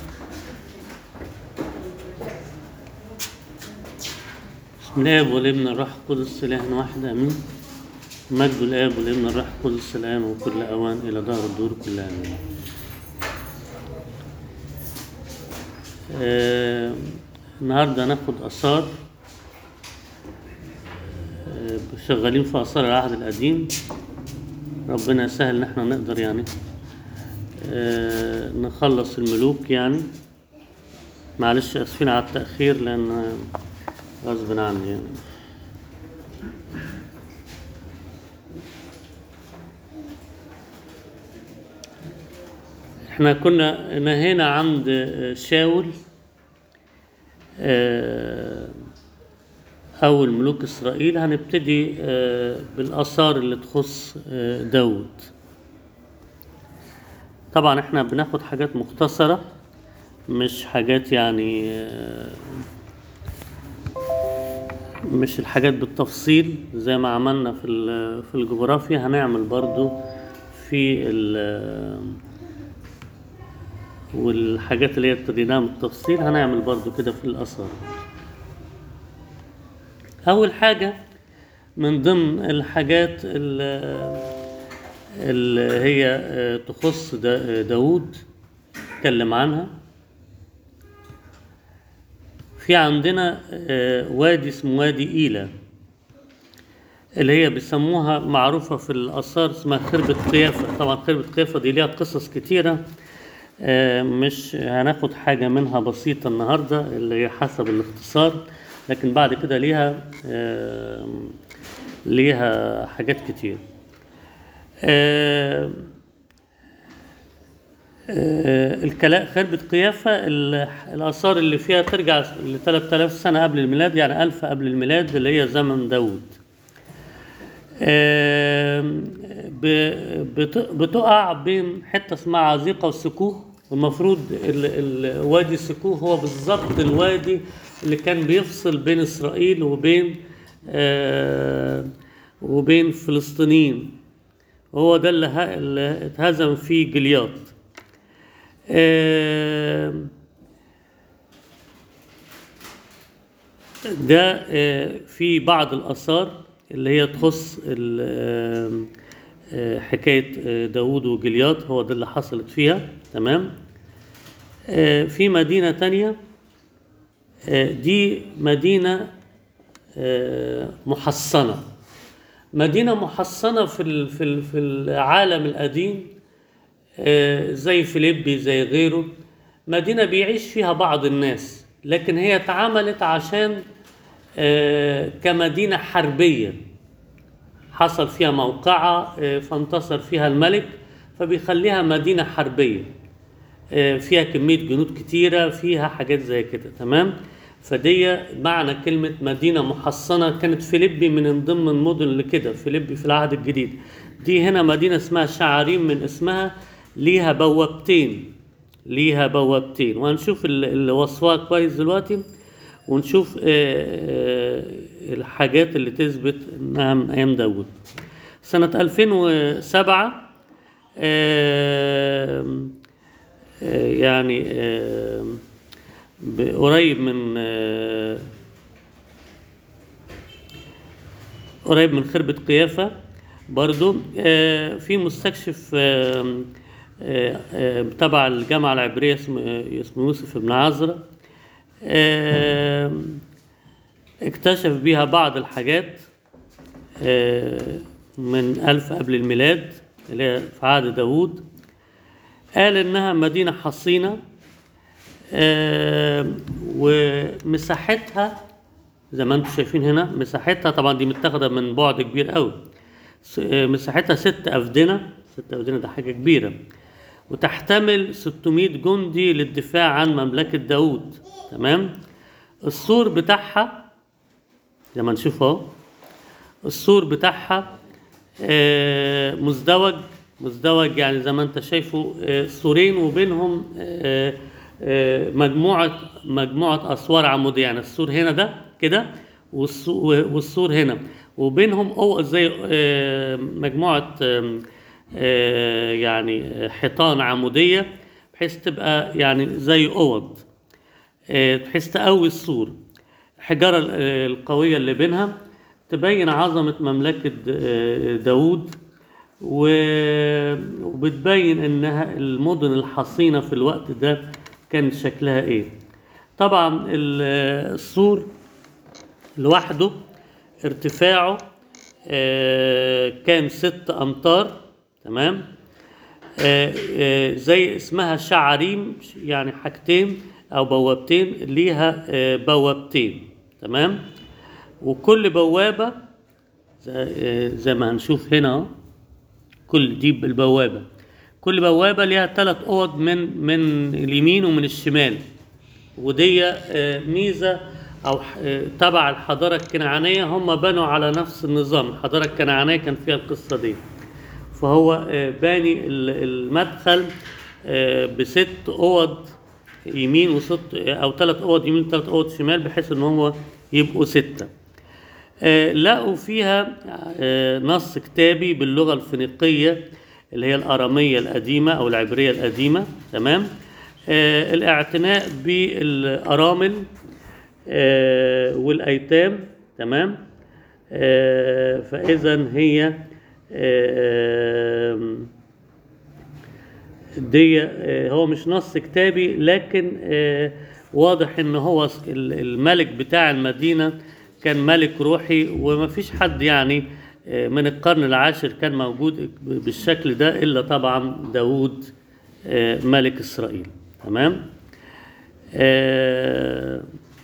بسم الآب والابن الروح القدس إله واحد آمين مجد الآب والابن الروح القدس الآن وكل أوان إلى دهر الدور كلها آمين آه النهارده هناخد آثار آه شغالين في آثار العهد القديم ربنا يسهل إن احنا نقدر يعني آه نخلص الملوك يعني معلش آسفين على التأخير لأن غصب عني يعني احنا كنا نهينا عند شاول آه، أول ملوك إسرائيل هنبتدي آه، بالآثار اللي تخص آه، داود طبعا احنا بناخد حاجات مختصرة مش حاجات يعني آه، مش الحاجات بالتفصيل زي ما عملنا في ال- في الجغرافيا هنعمل برضو في ال والحاجات اللي هي ابتديناها بالتفصيل هنعمل برضو كده في الآثار أول حاجة من ضمن الحاجات ال- اللي هي آه، تخص دا- داود اتكلم عنها في عندنا آه، وادي اسمه وادي إيلا اللي هي بيسموها معروفة في الآثار اسمها خربة قيافة طبعا خربة قيافة دي ليها قصص كتيرة آه، مش هناخد حاجة منها بسيطة النهاردة اللي هي حسب الاختصار لكن بعد كده ليها آه، ليها حاجات كتير آه، آه، الكلام خربة قيافة ال- الآثار اللي فيها ترجع ل 3000 سنة قبل الميلاد يعني 1000 قبل الميلاد اللي هي زمن داود آم، ب- بت- بتقع بين حتة اسمها عزيقة وسكوه المفروض ال- ال- وادي سكوه هو بالظبط الوادي اللي كان بيفصل بين إسرائيل وبين آه، وبين فلسطينيين هو ده اللي ه- اللي اتهزم فيه جلياط آم، ده آه، في بعض الآثار اللي هي تخص ال- آم، آه، حكاية آه، داوود وجليات هو ده اللي حصلت فيها تمام آه، في مدينة تانية آه، دي مدينة آه، محصنة مدينة محصنة في ال- في ال- في العالم القديم آه، زي فيليبي زي غيره مدينة بيعيش فيها بعض الناس لكن هي اتعملت عشان آه، كمدينة حربية حصل فيها موقعة آه، فانتصر فيها الملك فبيخليها مدينة حربية آه، فيها كمية جنود كتيرة فيها حاجات زي كده تمام فدي معنى كلمة مدينة محصنة كانت فيليبي من ضمن المدن اللي كده فيليبي في العهد الجديد دي هنا مدينة اسمها شعاريم من اسمها ليها بوابتين ليها بوابتين وهنشوف ال- اللي وصفها كويس دلوقتي ونشوف آه، آه، الحاجات اللي تثبت انها من ايام داود سنة 2007 آم، آه، يعني آم، ب- قريب من آه، قريب من خربة قيافة برضو آه، في مستكشف آم، آه، آه، تبع الجامعة العبرية اسمه آه، اسمه يوسف بن عزرا آم، اكتشف بيها بعض الحاجات آه، من ألف قبل الميلاد اللي هي في عهد داوود قال إنها مدينة حصينة آه، ومساحتها زي ما انتم شايفين هنا مساحتها طبعا دي متاخده من بعد كبير قوي س- آه، مساحتها ست أفدنة ست أفدنة ده حاجة كبيرة وتحتمل 600 جندي للدفاع عن مملكة داود تمام السور بتاعها زي ما نشوف اهو السور بتاعها آه، مزدوج مزدوج يعني زي ما انت شايفه آه، سورين وبينهم آه، آه، مجموعة مجموعة أسوار عمودية يعني السور هنا ده كده والسو- والسور هنا وبينهم أو زي آه، مجموعة آم، آه، يعني حيطان عمودية بحيث تبقى يعني زي اوض آه، بحيث تقوي السور الحجارة ال- آه، القوية اللي بينها تبين عظمة مملكة آه، داود و- وبتبين انها المدن الحصينة في الوقت ده كان شكلها ايه طبعا ال- السور لوحده ارتفاعه آه، كان ست امتار تمام آه، آه، زي اسمها شعاريم يعني حاجتين او بوابتين ليها آه، بوابتين تمام وكل بوابة زي آه، زي ما هنشوف هنا أهو، كل دي بالبوابة كل بوابة ليها ثلاث أوض من من اليمين ومن الشمال ودي آه، ميزة أو ح- آه، تبع الحضارة الكنعانية هم بنوا على نفس النظام الحضارة الكنعانية كان فيها القصة دي فهو آه، باني ال- المدخل آه، بست أوض يمين وست أو ثلاث أوض يمين وثلاث أوض شمال بحيث إن هو يبقوا ستة آه، لقوا فيها آه، نص كتابي باللغة الفينيقية اللي هي الأرامية القديمة أو العبرية القديمة تمام آه، الاعتناء بالأرامل آه، والأيتام تمام آه، فإذا هي آه، دي آه، هو مش نص كتابي لكن آه، واضح ان هو ال- الملك بتاع المدينة كان ملك روحي وما فيش حد يعني آه، من القرن العاشر كان موجود بالشكل ده الا طبعا داود آه، ملك اسرائيل تمام آه،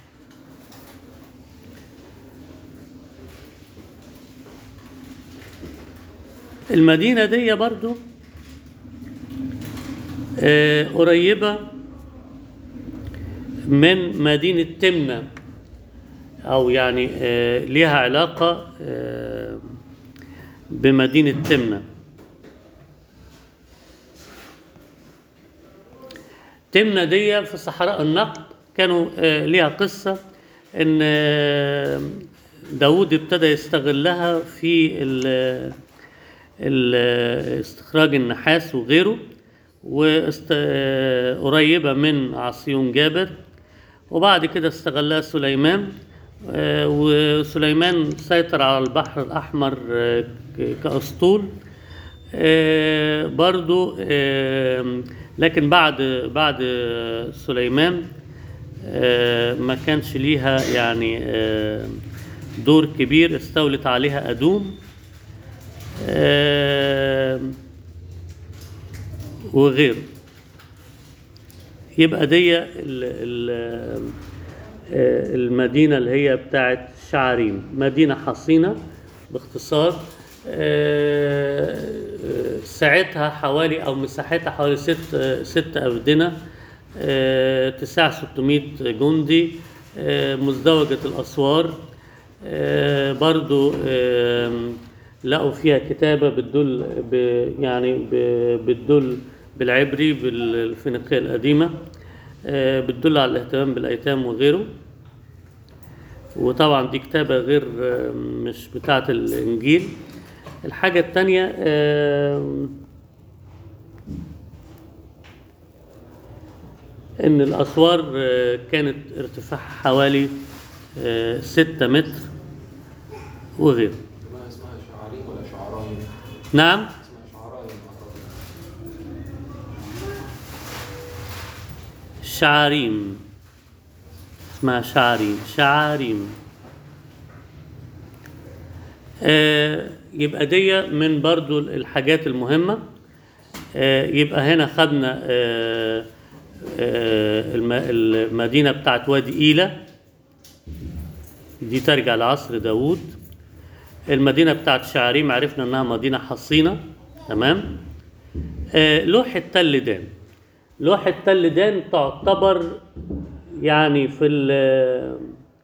المدينة دي برضو آه، قريبة من مدينة تمنى أو يعني آه، ليها علاقة آه، بمدينة تمنى تمنى دي في صحراء النقب كانوا آه، ليها قصة إن آه، داود ابتدى يستغلها في ال- ال- استخراج النحاس وغيره وقريبة من عصيون جابر وبعد كده استغلها سليمان آه، وسليمان سيطر على البحر الأحمر آه، ك- كأسطول آه، برضو آه، لكن بعد بعد سليمان آه، ما كانش ليها يعني آه، دور كبير استولت عليها أدوم آه، وغيره يبقى دي ال- ال- آه، المدينة اللي هي بتاعت شعريم مدينة حصينة باختصار آه، آه، سعتها حوالي أو مساحتها حوالي ست آه، ست أفدنة آه، تسع 600 جندي آه، مزدوجة الأسوار آه، برضو آم، لقوا فيها كتابة بتدل ب يعني ب- بتدل بالعبري بالفينيقية القديمة آه، بتدل على الاهتمام بالأيتام وغيره وطبعا دي كتابة غير آه، مش بتاعة الإنجيل الحاجة التانية آم، إن الأسوار آه، كانت ارتفاعها حوالي آه، ستة متر وغيره ما اسمها شعارين ولا شعراين؟ نعم اسمها شعراين أعتقد. شعاريم اسمها شعاريم شعاريم آه يبقى دي من برضو الحاجات المهمة آه يبقى هنا خدنا آه آه الم- المدينة بتاعت وادي إيلة دي ترجع لعصر داوود المدينة بتاعت شعريم عرفنا انها مدينة حصينة تمام آه لوحة تل دان لوحة تل دان تعتبر يعني في ال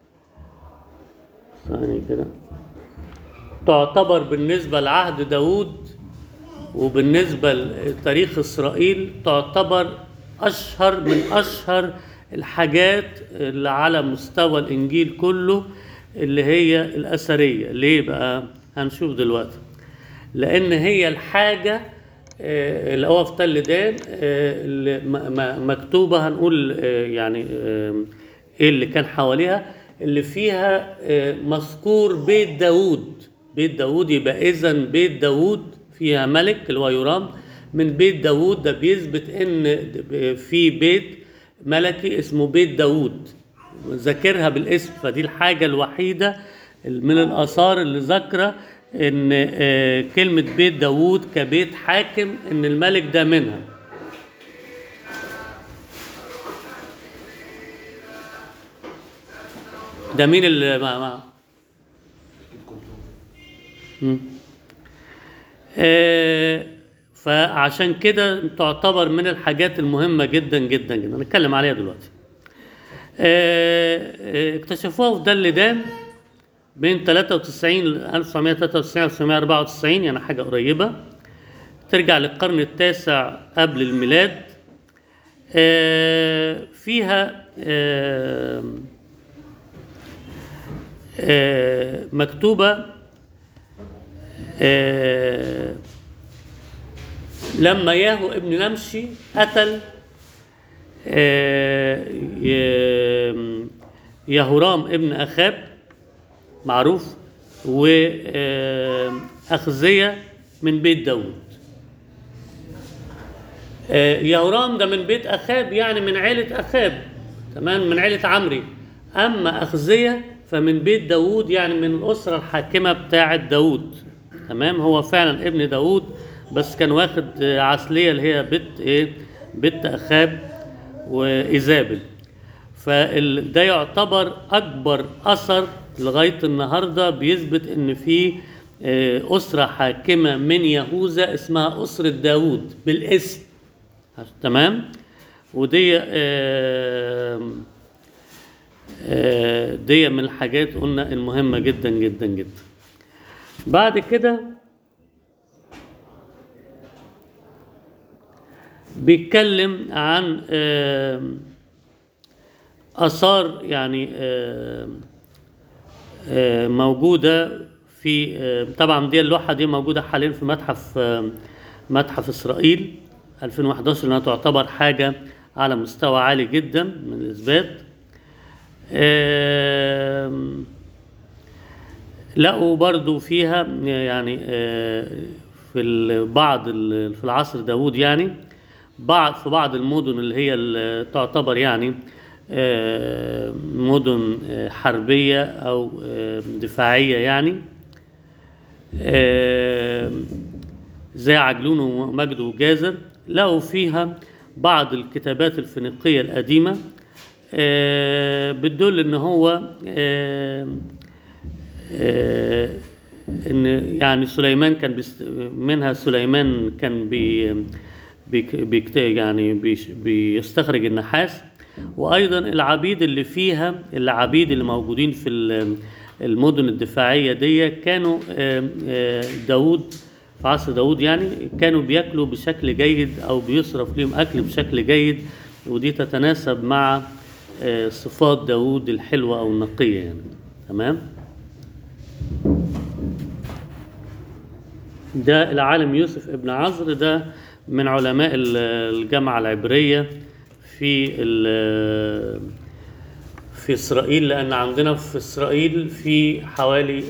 ثانية كده تعتبر بالنسبة لعهد داوود وبالنسبة لتاريخ إسرائيل تعتبر أشهر من أشهر الحاجات اللي على مستوى الإنجيل كله اللي هي الأثرية ليه بقى هنشوف دلوقتي لأن هي الحاجة آه، اللي هو في تل دان آه، اللي م- م- مكتوبة هنقول آه، يعني آه، ايه اللي كان حواليها اللي فيها آه، مذكور بيت داوود بيت داوود يبقى اذا بيت داوود فيها ملك اللي هو يورام من بيت داوود ده بيثبت ان في بيت ملكي اسمه بيت داوود ذاكرها بالاسم فدي الحاجة الوحيدة من الآثار اللي ذاكرة إن آه، كلمة بيت داوود كبيت حاكم إن الملك ده منها ده مين اللي ما ما أكيد كنتم مم. آه، فعشان كده تعتبر من الحاجات المهمة جدا جدا جدا هنتكلم عليها دلوقتي آه، آه، اكتشفوها في دل دان بين 93 ل 1993 1994 يعني حاجة قريبة ترجع للقرن التاسع قبل الميلاد آه، فيها آه، آه، مكتوبة آه، لما ياهو ابن نمشي قتل آه، ي- يهورام ابن أخاب معروف وأخزية من بيت داود آه، يهورام ده من بيت أخاب يعني من عيلة أخاب تمام من عيلة عمري أما أخزية فمن بيت داود يعني من الأسرة الحاكمة بتاعة داود تمام هو فعلا ابن داود بس كان واخد آه، عسلية اللي هي بنت إيه بنت أخاب وإيزابل فده يعتبر أكبر أثر لغاية النهاردة بيثبت إن في آه، أسرة حاكمة من يهوذا اسمها أسرة داود بالاسم تمام ودي آه، آه، دي من الحاجات قلنا المهمة جدا جدا جدا بعد كده بيتكلم عن آه، آثار يعني آه، آه، موجودة في آه، طبعا دي اللوحة دي موجودة حاليا في متحف آه، متحف إسرائيل 2011 لأنها تعتبر حاجة على مستوى عالي جدا من الإثبات آم، لقوا برضو فيها يعني آه، في ال- بعض ال- في العصر داوود يعني بعض في بعض المدن اللي هي ال- تعتبر يعني آه، مدن آه، حربية أو آه، دفاعية يعني آه، زي عجلون ومجد وجازر لقوا فيها بعض الكتابات الفينيقية القديمة آه، بتدل ان هو آه، آه، ان يعني سليمان كان بيست منها سليمان كان بي بيك بيكت يعني بيش بيستخرج النحاس وايضا العبيد اللي فيها العبيد اللي موجودين في ال- المدن الدفاعيه دي كانوا آه، آه، داود في عصر داود يعني كانوا بياكلوا بشكل جيد او بيصرف لهم اكل بشكل جيد ودي تتناسب مع آه، صفات داود الحلوه او النقيه يعني تمام ده العالم يوسف ابن عزر ده من علماء ال- الجامعة العبرية في ال- في إسرائيل لأن عندنا في إسرائيل في حوالي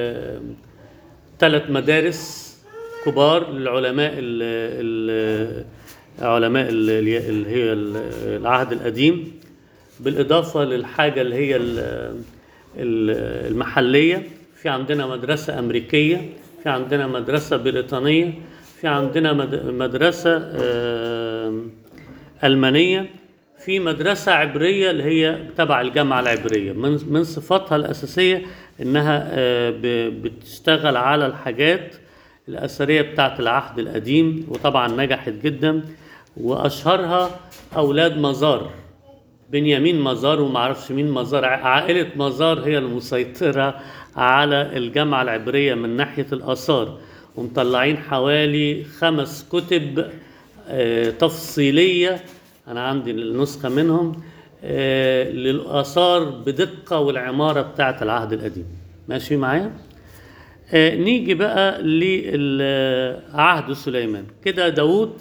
ثلاث مدارس كبار للعلماء ال- ال- علماء ال- اللي هي ال- العهد القديم بالإضافة للحاجة اللي هي ال- ال- المحلية في عندنا مدرسة أمريكية في عندنا مدرسة بريطانية في عندنا مد- مدرسة آم، ألمانية في مدرسة عبرية اللي هي تبع الجامعة العبرية من من صفاتها الأساسية إنها آه، ب- بتشتغل على الحاجات الأثرية بتاعت العهد القديم وطبعا نجحت جدا وأشهرها أولاد مزار بنيامين مزار ومعرفش مين مزار ع- عائلة مزار هي المسيطرة على الجامعة العبرية من ناحية الآثار ومطلعين حوالي خمس كتب آه، تفصيلية أنا عندي النسخة منهم آه، للآثار بدقة والعمارة بتاعة العهد القديم ماشي معايا؟ آه، نيجي بقى لعهد سليمان كده داود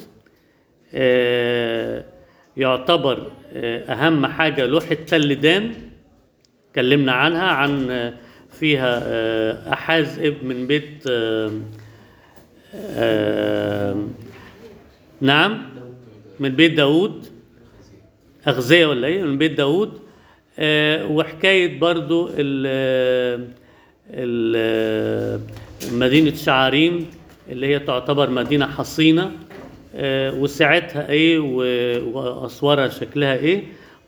آه، يعتبر آه، أهم حاجة لوحة تل دان اتكلمنا عنها عن آه، فيها آه، أحاز ابن من بيت آه، آه، نعم من بيت داود أغذية ولا إيه من بيت داود آه، وحكاية برضو ال ال- مدينة شعاريم اللي هي تعتبر مدينة حصينة آه، وسعتها ايه و- واسوارها شكلها ايه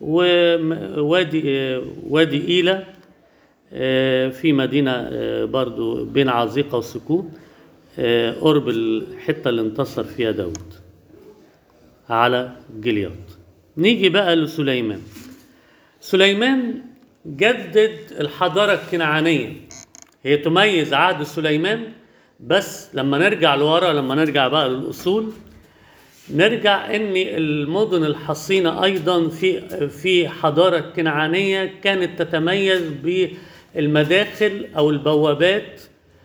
ووادي آه، وادي ايلا آه، في مدينة آه، برضو بين عزيقة وسكوت آه، قرب الحتة اللي انتصر فيها داود على جلياد نيجي بقى لسليمان سليمان جدد الحضارة الكنعانية هي تميز عهد سليمان بس لما نرجع لورا لما نرجع بقى للأصول نرجع ان المدن الحصينة ايضا في في حضارة كنعانية كانت تتميز بالمداخل او البوابات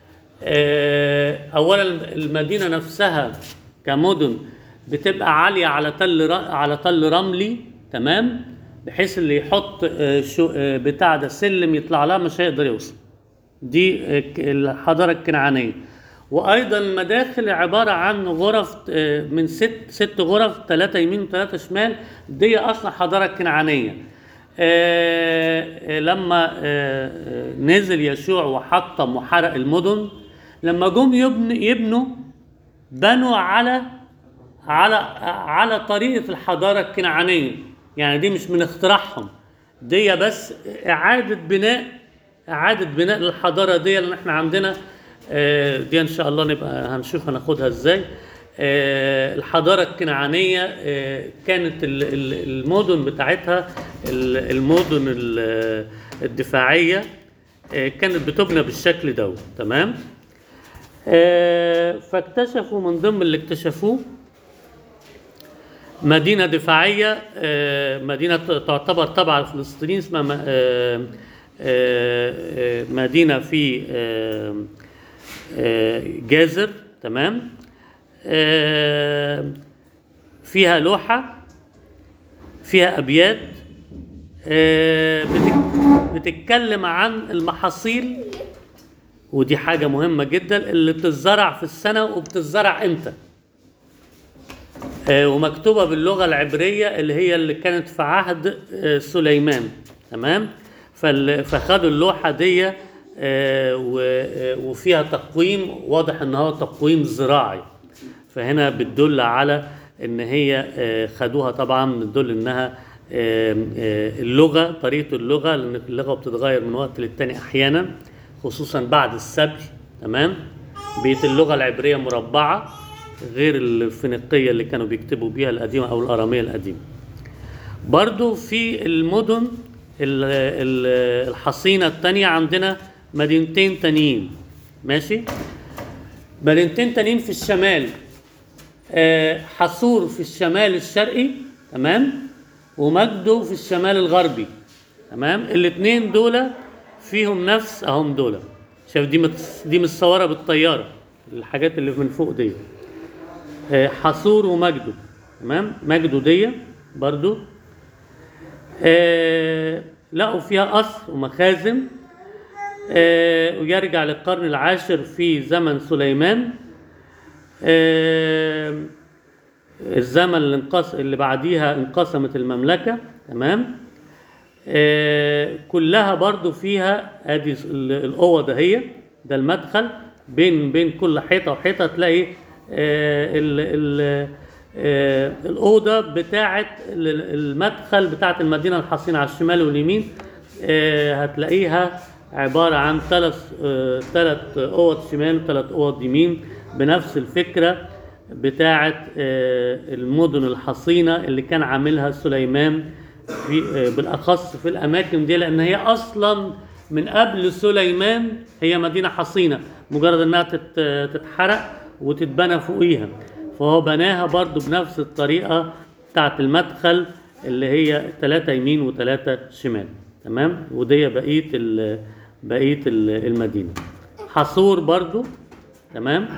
آه، اولا المدينة نفسها كمدن بتبقى عالية على تل ر- على تل رملي تمام بحيث اللي يحط آه، شو- آه، بتاع ده سلم يطلع لها مش هيقدر يوصل دي آه، ك- الحضارة الكنعانية وأيضا المداخل عبارة عن غرف آه، من ست ست غرف ثلاثة يمين وثلاثة شمال دي أصلا حضارة كنعانية آه، آه، لما آه، آه، نزل يشوع وحطم وحرق المدن لما جم يبن يبنوا بنوا على على على طريقة الحضارة الكنعانية يعني دي مش من اختراعهم دي بس إعادة بناء إعادة بناء للحضارة دي لأن إحنا عندنا آه، دي إن شاء الله نبقى هنشوف هناخدها إزاي آه، الحضارة الكنعانية آه، كانت ال- ال- المدن بتاعتها ال- المدن ال- الدفاعية آه، كانت بتبنى بالشكل ده تمام آه، فاكتشفوا من ضمن اللي اكتشفوه مدينة دفاعية آه، مدينة تعتبر تبع الفلسطينيين اسمها م- آه، آه، آه، مدينة في آه، آه، جازر تمام آه، فيها لوحة فيها أبيات آه، بتك- بتتكلم عن المحاصيل ودي حاجة مهمة جدا اللي بتزرع في السنة وبتزرع امتى آه، ومكتوبة باللغة العبرية اللي هي اللي كانت في عهد آه، سليمان تمام فال- فخدوا اللوحة دي آه، و- آه، وفيها تقويم واضح ان هو تقويم زراعي فهنا بتدل على ان هي آه، خدوها طبعا بتدل انها آه، آه، اللغة طريقة اللغة لان اللغة بتتغير من وقت للتاني احيانا خصوصا بعد السبي تمام بقت اللغة العبرية مربعة غير الفينيقية اللي كانوا بيكتبوا بيها القديمة أو الأرامية القديمة برضو في المدن ال- ال- الحصينة التانية عندنا مدينتين تانيين ماشي مدينتين تانيين في الشمال آه، حصور في الشمال الشرقي تمام ومجدو في الشمال الغربي تمام الاتنين دول فيهم نفس اهم دول شايف دي متص... دي متصوره بالطياره الحاجات اللي من فوق دي آه، حصور ومجدو تمام مجدو دي برضو آه، لقوا فيها قصر ومخازن آه، ويرجع للقرن العاشر في زمن سليمان آه، الزمن اللي انقص اللي بعديها انقسمت المملكة تمام آه، كلها برضو فيها ادي ال- الأوضة هي ده المدخل بين بين كل حيطة وحيطة تلاقي آه، ال ال آه، الأوضة بتاعة ال- المدخل بتاعة المدينة الحصينة على الشمال واليمين آه، هتلاقيها عبارة عن ثلاث ثلاث أوض شمال وثلاث أوض يمين بنفس الفكرة بتاعة آه، المدن الحصينة اللي كان عاملها سليمان في آه، بالأخص في الأماكن دي لأن هي أصلا من قبل سليمان هي مدينة حصينة مجرد إنها تت- تتحرق وتتبنى فوقيها فهو بناها برضو بنفس الطريقة بتاعة المدخل اللي هي ثلاثة يمين وثلاثة شمال تمام ودي بقية ال- بقية ال- المدينة حصور برضو تمام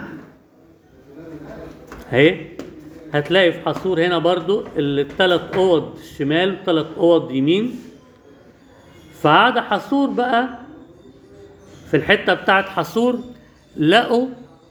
اهي هتلاقي في حصور هنا برضو الثلاث اوض شمال وثلاث اوض يمين فعاد حصور بقى في الحته بتاعت حصور لقوا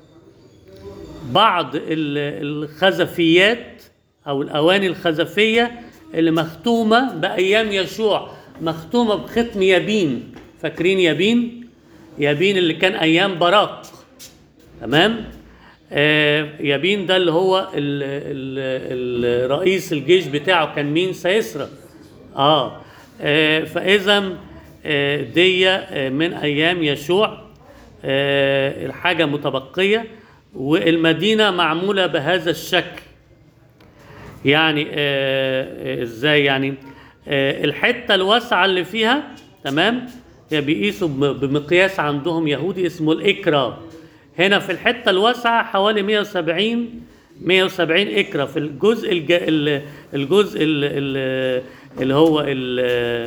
بعض ال- الخزفيات او الاواني الخزفيه اللي مختومه بايام يشوع مختومه بختم يابين فاكرين يابين يابين اللي كان ايام براق تمام آه يابين ده اللي هو ال ال ال رئيس الجيش بتاعه كان مين سيسرى اه, آه فاذا آه دي آه من ايام يشوع آه الحاجه متبقيه والمدينه معموله بهذا الشكل يعني آه آه، ازاي يعني آه الحته الواسعه اللي فيها تمام هي بيقيسوا بم- بمقياس عندهم يهودي اسمه الاكرا هنا في الحته الواسعه حوالي 170 170 اكرا في الجزء الج... ال- الجزء ال... ال... اللي هو ال...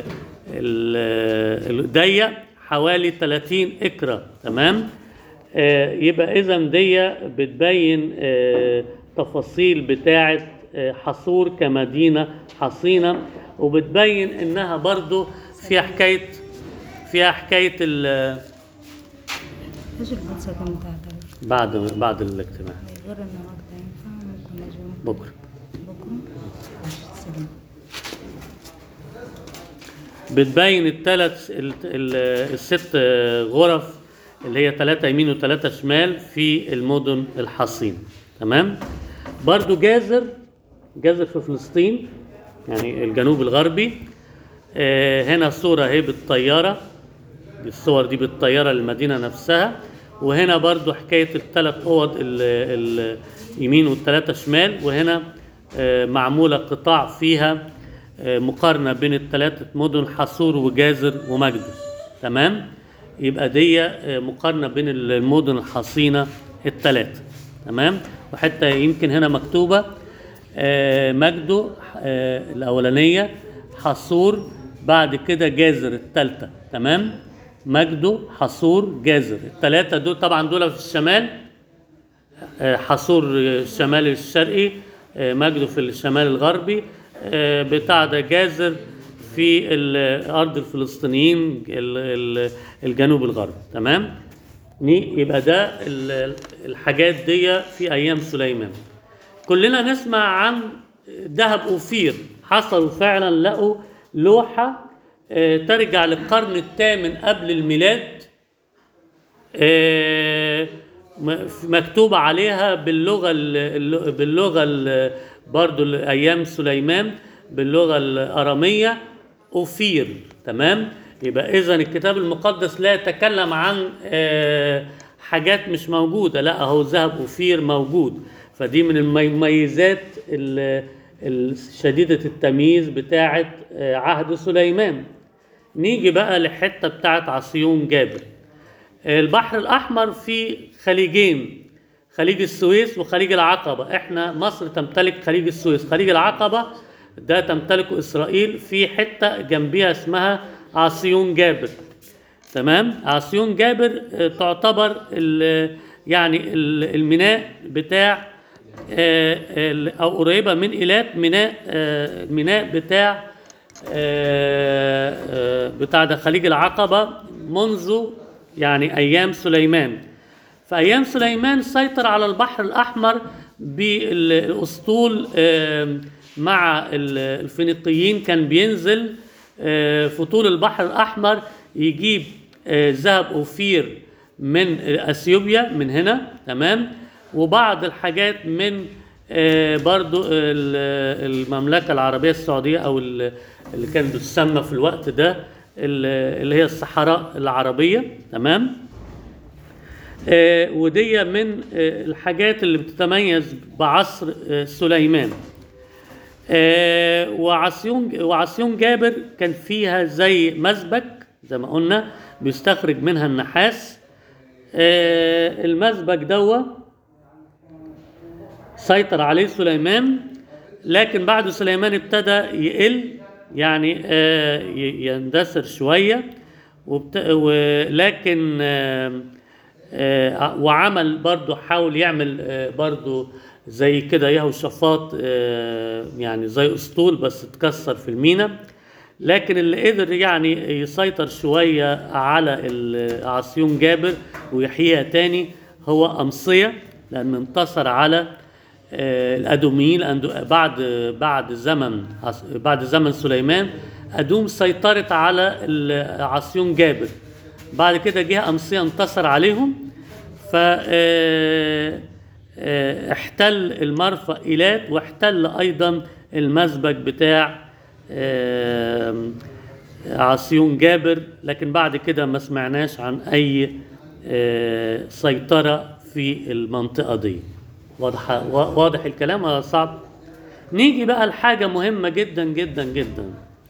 ال... الضيق حوالي 30 اكرا تمام آه، يبقى اذا دي بتبين آه، تفاصيل بتاعه آه، حصور كمدينه حصينه وبتبين انها برضو فيها حكايه فيها حكايه ال- ايش الحادثة كم بتاعتها؟ بعد بعد الاجتماع غير انه وقت ينفع ممكن نجي بكره بكرة ماشي، سلام بتبين الثلاث الست غرف اللي هي ثلاثة يمين وثلاثة شمال في المدن الحصين تمام برضو جازر جازر في فلسطين يعني الجنوب الغربي آه، هنا صورة اهي بالطيارة الصور دي بالطيارة للمدينة نفسها وهنا برضو حكاية الثلاث أوض ال- اليمين والثلاثة شمال وهنا آه، معمولة قطاع فيها آه، مقارنة بين الثلاثة مدن حصور وجازر ومجد تمام يبقى دي آه، مقارنة بين المدن الحصينة الثلاثة تمام وحتى يمكن هنا مكتوبة آه، مجدو آه، الأولانية حصور بعد كده جازر الثالثة تمام مجدو حصور جازر الثلاثة دول طبعا دول في الشمال آه، حصور الشمال الشرقي آه، مجده في الشمال الغربي آه، بتاع ده جازر في ال- ارض الفلسطينيين ال- ال- الجنوب الغربي تمام ني- يبقى ده ال- الحاجات دي في ايام سليمان كلنا نسمع عن ذهب اوفير حصلوا فعلا لقوا لوحه آه، ترجع للقرن الثامن قبل الميلاد آه، م- مكتوب عليها باللغه ال- ال- باللغه ال- برضو ال- ايام سليمان باللغه الاراميه اوفير تمام يبقى اذا الكتاب المقدس لا يتكلم عن آه، حاجات مش موجوده لا هو ذهب اوفير موجود فدي من المميزات ال- ال- شديده التمييز بتاعه آه، عهد سليمان نيجي بقى للحته بتاعه عصيون جابر البحر الاحمر فيه خليجين خليج السويس وخليج العقبه احنا مصر تمتلك خليج السويس خليج العقبه ده تمتلكه اسرائيل في حته جنبيها اسمها عصيون جابر تمام عصيون جابر آه، تعتبر ال- يعني ال- الميناء بتاع آه، ال- او قريبه من ايلات ميناء آه، الميناء بتاع آه، آه، بتاع ده خليج العقبه منذ يعني ايام سليمان في ايام سليمان سيطر على البحر الاحمر بالاسطول آه، مع ال- الفينيقيين كان بينزل آه، في طول البحر الاحمر يجيب آه، ذهب اوفير من اثيوبيا من هنا تمام وبعض الحاجات من آه، برضو ال- المملكه العربيه السعوديه او ال- اللي كانت تسمى في الوقت ده ال- اللي هي الصحراء العربيه تمام آه، ودي من آه، الحاجات اللي بتتميز بعصر آه، سليمان آه، وعصيون وعصيون جابر كان فيها زي مسبك زي ما قلنا بيستخرج منها النحاس آه، المسبك دوا سيطر عليه سليمان لكن بعد سليمان ابتدى يقل يعني آه، ي- يندثر شوية وبت... ولكن آه، آه، وعمل برضو حاول يعمل آه، برضو زي كده يهوشافاط آه، يعني زي اسطول بس اتكسر في المينا لكن اللي قدر يعني يسيطر شوية على ال- عصيون جابر ويحييها تاني هو أمصية لأن انتصر على آه، الأدوميين لأن بعد بعد زمن عص- بعد زمن سليمان أدوم سيطرت على ال- عصيون جابر بعد كده جه أمصية انتصر عليهم ف آه، آه، احتل المرفأ إيلات واحتل أيضا المسبك بتاع آم، عصيون جابر لكن بعد كده ما سمعناش عن أي آه، سيطرة في المنطقة دي واضح واضح الكلام ولا صعب نيجي بقى لحاجة مهمة جدا جدا جدا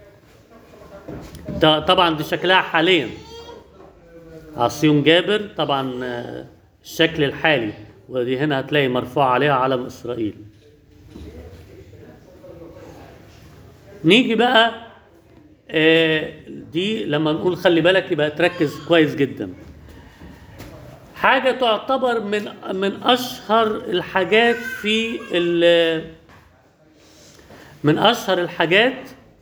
ده طبعا دي شكلها حاليا عصيون جابر طبعا آه، الشكل الحالي ودي هنا هتلاقي مرفوع عليها علم إسرائيل نيجي بقى آه، دي لما نقول خلي بالك يبقى تركز كويس جدا حاجة تعتبر من من أشهر الحاجات في ال- من أشهر الحاجات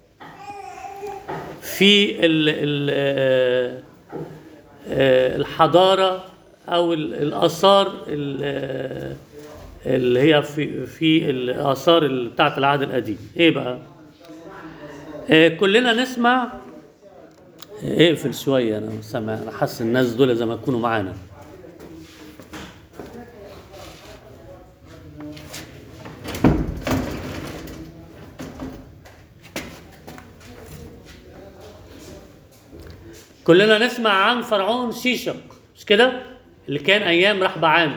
في ال ال آه، آه، الحضارة أو ال- الآثار ال- آه، اللي هي في في الآثار اللي بتاعت العهد القديم إيه بقى؟ آه، كلنا نسمع آه، اقفل شوية أنا سامع أنا حاسس الناس دول زي ما يكونوا معانا كلنا نسمع عن فرعون شيشق مش كده اللي كان ايام رحبعام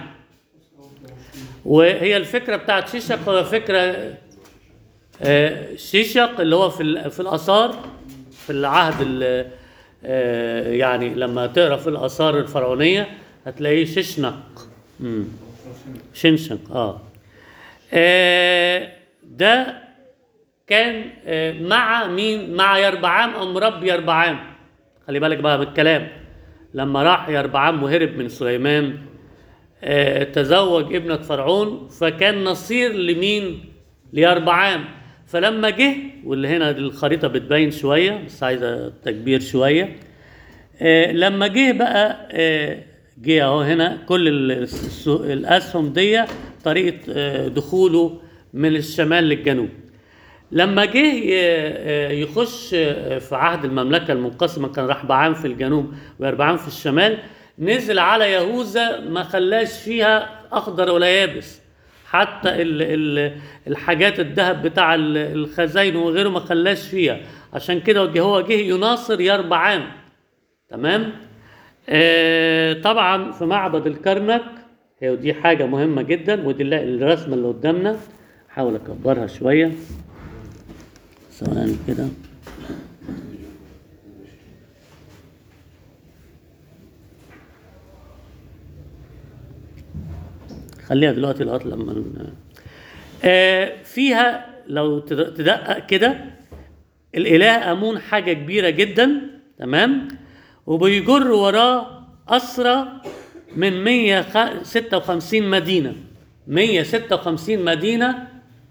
وهي الفكره بتاعت شيشق هو فكره آه، شيشق اللي هو في ال- في الاثار في العهد ال- آه، يعني لما تقرا في الاثار الفرعونيه هتلاقيه ششنق مم. شنشق اه آه، ده كان آه، مع مين مع يربعام ام رب يربعام خلي بالك بقى بالكلام لما راح يربعام وهرب من سليمان آه، تزوج ابنة فرعون فكان نصير لمين ليربعام فلما جه واللي هنا الخريطة بتبين شوية بس عايزة تكبير شوية آه، لما جه بقى آه، جه اهو هنا كل ال- الس- الاسهم دي طريقه آه، دخوله من الشمال للجنوب لما جه ي- آه، يخش آه، في عهد المملكه المنقسمه كان رحبعام في الجنوب ويربعام في الشمال نزل على يهوذا ما خلاش فيها اخضر ولا يابس حتى ال ال الحاجات الذهب بتاع ال- الخزاين وغيره ما خلاش فيها عشان كده جه- هو جه يناصر يربعام تمام آه طبعا في معبد الكرنك هي ودي حاجة مهمة جدا ودي اللي- الرسمة اللي قدامنا حاول أكبرها شوية ثواني كده خليها دلوقتي لغاية لما ن- آه فيها لو تد- تدقق كده الاله امون حاجه كبيره جدا تمام وبيجر وراه اسرى من 156 مدينه 156 مدينه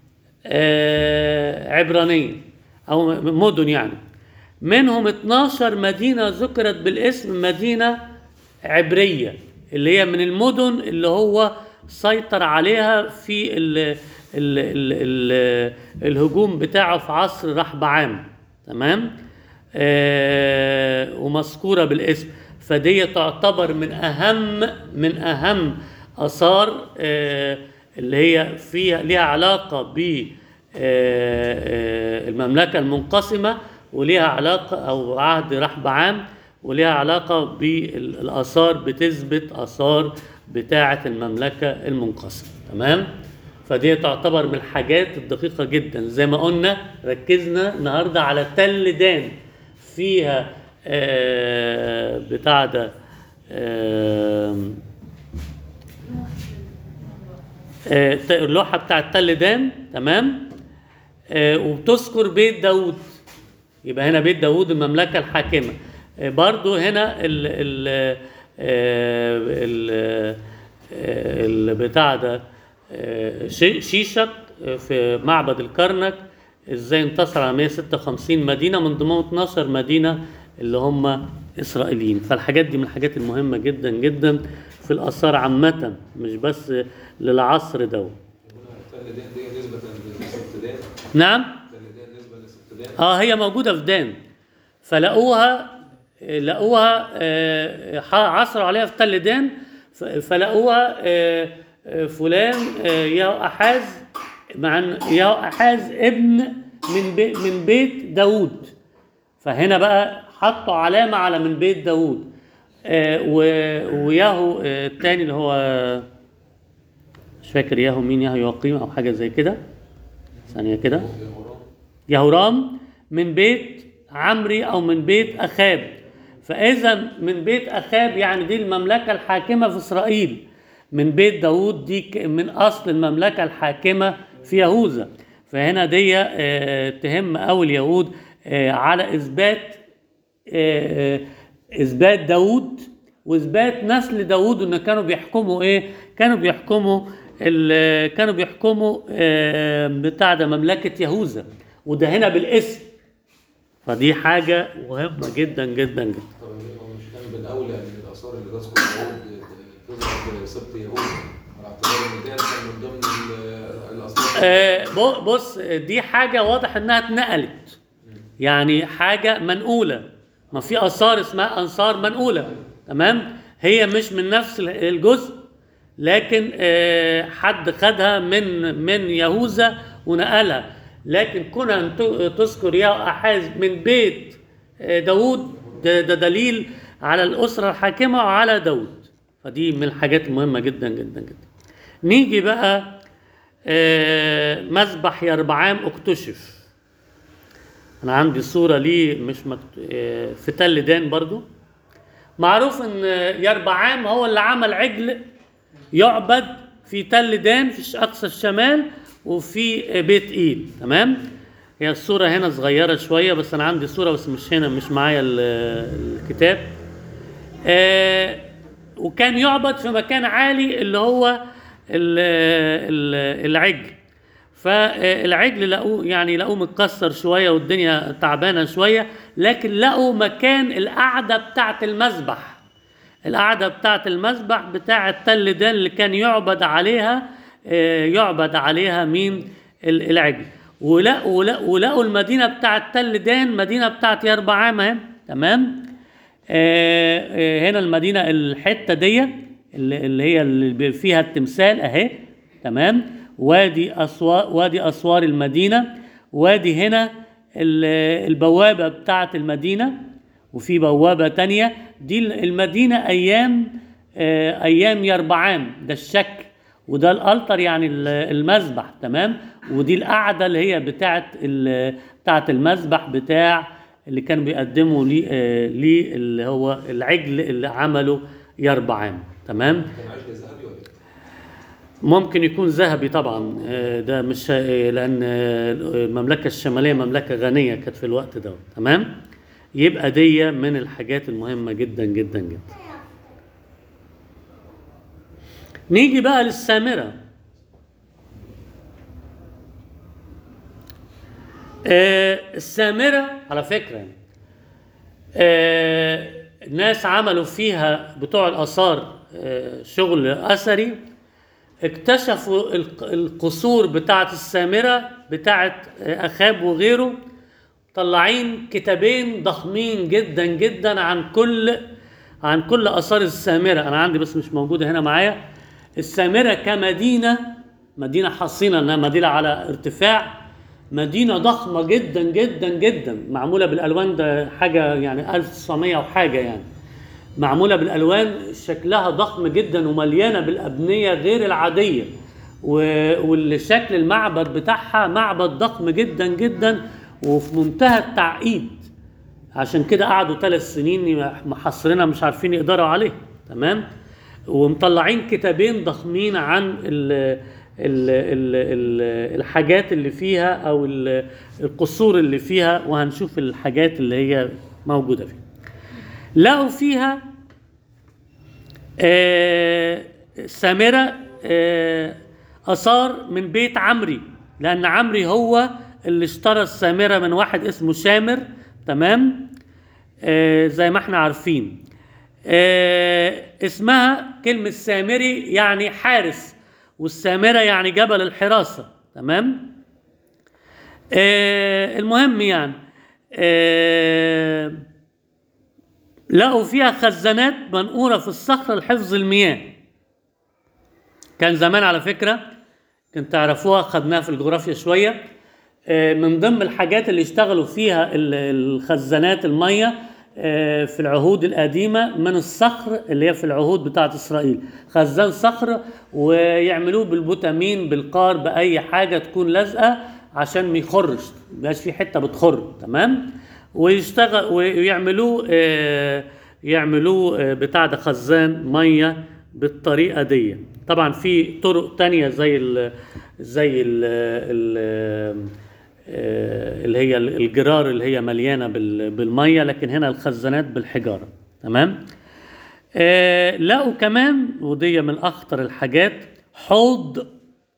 آه عبرانيه او مدن يعني منهم 12 مدينه ذكرت بالاسم مدينه عبريه اللي هي من المدن اللي هو سيطر عليها في ال ال ال ال الهجوم بتاعه في عصر رحبعام تمام آه ومذكوره بالاسم فدي تعتبر من اهم من اهم اثار آه اللي هي فيها ليها علاقه ب آه، آه، المملكه المنقسمه وليها علاقه او عهد رحبعام وليها علاقه بالاثار بتثبت اثار بتاعه المملكه المنقسمه تمام فدي تعتبر من الحاجات الدقيقه جدا زي ما قلنا ركزنا النهارده على تل دان فيها آه، بتاع ده آم، آه، اللوحه بتاعت تل دان تمام آه، وبتذكر بيت داود يبقى هنا بيت داود المملكه الحاكمه آه، برضو هنا ال ال آه، ال- آه، البتاع ده آه، شي- شيشك آه، في معبد الكرنك ازاي انتصر على 156 مدينه من ضمنهم 12 مدينه اللي هم اسرائيليين فالحاجات دي من الحاجات المهمه جدا جدا في الاثار عامه مش بس للعصر ده تل دين دي نسبة لست دين نعم تل دين نسبة لست دين اه هي موجوده في دان فلقوها لقوها آه، ح- عثروا عليها في تل دان ف- فلقوها آه، آه، فلان آه، يهو احاز مع إن يهو احاز ابن من بي من بيت داوود فهنا بقى حطوا علامه على من بيت داوود آه، و- وياهو آه، التاني اللي هو مش فاكر ياهو مين ياهو يقيم او حاجه زي كده ثانيه كده يهورام من بيت عمري او من بيت اخاب فاذا من بيت اخاب يعني دي المملكه الحاكمه في اسرائيل من بيت داوود دي ك- من اصل المملكه الحاكمه في يهوذا فهنا دي آه، تهم قوي اليهود آه، على اثبات آه، اثبات داوود واثبات نسل داوود ان كانوا بيحكموا ايه كانوا بيحكموا ال- كانوا بيحكموا آه، بتاع ده مملكه يهوذا وده هنا بالاسم فدي حاجه مهمه جدا جدا جدا طب هو مش كان بالاولى ان الاثار اللي تذكر يهود تظهر سبط يهود على اعتبار ان ده كان من ضمن ال- الاثار آه، ب- بص دي حاجه واضح انها اتنقلت يعني حاجه منقوله ما في اثار اسمها انصار منقوله تمام هي مش من نفس ال- الجزء لكن آه، حد خدها من من يهوذا ونقلها لكن كنا أن ت- تذكر يا احاز من بيت آه، داوود ده, ده دليل على الاسره الحاكمه وعلى داوود فدي من الحاجات المهمه جدا جدا جدا نيجي بقى آه، مذبح يربعام اكتشف انا عندي صوره ليه مش مكت... آه، في تل دان برضو معروف ان يربعام هو اللي عمل عجل يعبد في تل دان في اقصى الشمال وفي بيت ايل تمام هي الصوره هنا صغيره شويه بس انا عندي صوره بس مش هنا مش معايا ال- الكتاب آه، وكان يعبد في مكان عالي اللي هو ال- ال- العجل فالعجل لقوه يعني لقوه متكسر شويه والدنيا تعبانه شويه لكن لقوا مكان القعده بتاعه المذبح القعده بتاعه المذبح بتاعه تل دان اللي كان يعبد عليها آه، يعبد عليها مين ال- العجل ولقوا ولقوا ولقوا المدينه بتاعه تل دان مدينه بتاعه يربعام اهي تمام آه، آه، هنا المدينه الحته دي اللي اللي هي اللي فيها التمثال اهي تمام وادي اسوار وادي اسوار المدينه وادي هنا ال- البوابه بتاعه المدينه وفي بوابه تانية دي المدينه ايام آه، ايام يربعام ده الشكل وده الالتر يعني ال- المذبح تمام ودي القعده اللي هي بتاعه ال- بتاعه المذبح بتاع اللي كانوا بيقدموا ليه آه، ليه اللي هو العجل اللي عمله يربعام تمام كان عجل ذهبي ولا إيه؟ ممكن يكون ذهبي طبعا آه، ده مش آه، لان آه، المملكه الشماليه مملكه غنيه كانت في الوقت ده تمام يبقى دي من الحاجات المهمه جدا جدا جدا نيجي بقى للسامره آه، السامره على فكره يعني آه، ناس عملوا فيها بتوع الاثار آه، شغل اثري اكتشفوا الق- القصور بتاعه السامره بتاعه آه، اخاب وغيره طلعين كتابين ضخمين جدا جدا عن كل عن كل اثار السامره انا عندي بس مش موجوده هنا معايا السامره كمدينه مدينه حصينه انها مدينه على ارتفاع مدينه ضخمه جدا جدا جدا معموله بالالوان ده حاجه يعني 1900 وحاجه يعني معموله بالالوان شكلها ضخم جدا ومليانه بالابنيه غير العاديه و- والشكل المعبد بتاعها معبد ضخم جدا جدا وفي منتهى التعقيد عشان كده قعدوا ثلاث سنين محصرينها مش عارفين يقدروا عليه تمام ومطلعين كتابين ضخمين عن ال ال ال ال الحاجات اللي فيها او ال- القصور اللي فيها وهنشوف الحاجات اللي هي موجوده فيها لقوا فيها آه، سامرة آه، أثار من بيت عمري لأن عمري هو اللي اشترى السامرة من واحد اسمه شامر تمام آه، زي ما احنا عارفين آه، اسمها كلمة سامري يعني حارس والسامرة يعني جبل الحراسة تمام آه، المهم يعني آه، لقوا فيها خزانات منقورة في الصخرة لحفظ المياه كان زمان على فكرة كنت تعرفوها خدناها في الجغرافيا شوية آه، من ضمن الحاجات اللي اشتغلوا فيها ال- الخزانات المية آه، في العهود القديمة من الصخر اللي هي في العهود بتاعت إسرائيل خزان صخر ويعملوه بالبوتامين بالقار بأي حاجة تكون لازقة عشان ما يخرش ميبقاش في حتة بتخر تمام ويشتغل ويعملوه آه، يعملوه آه، بتاع ده خزان ميه بالطريقه دي طبعا في طرق تانية زي ال زي ال ال اللي هي الجرار اللي هي مليانه بال- بالميه لكن هنا الخزانات بالحجاره تمام آه، لقوا كمان ودي من اخطر الحاجات حوض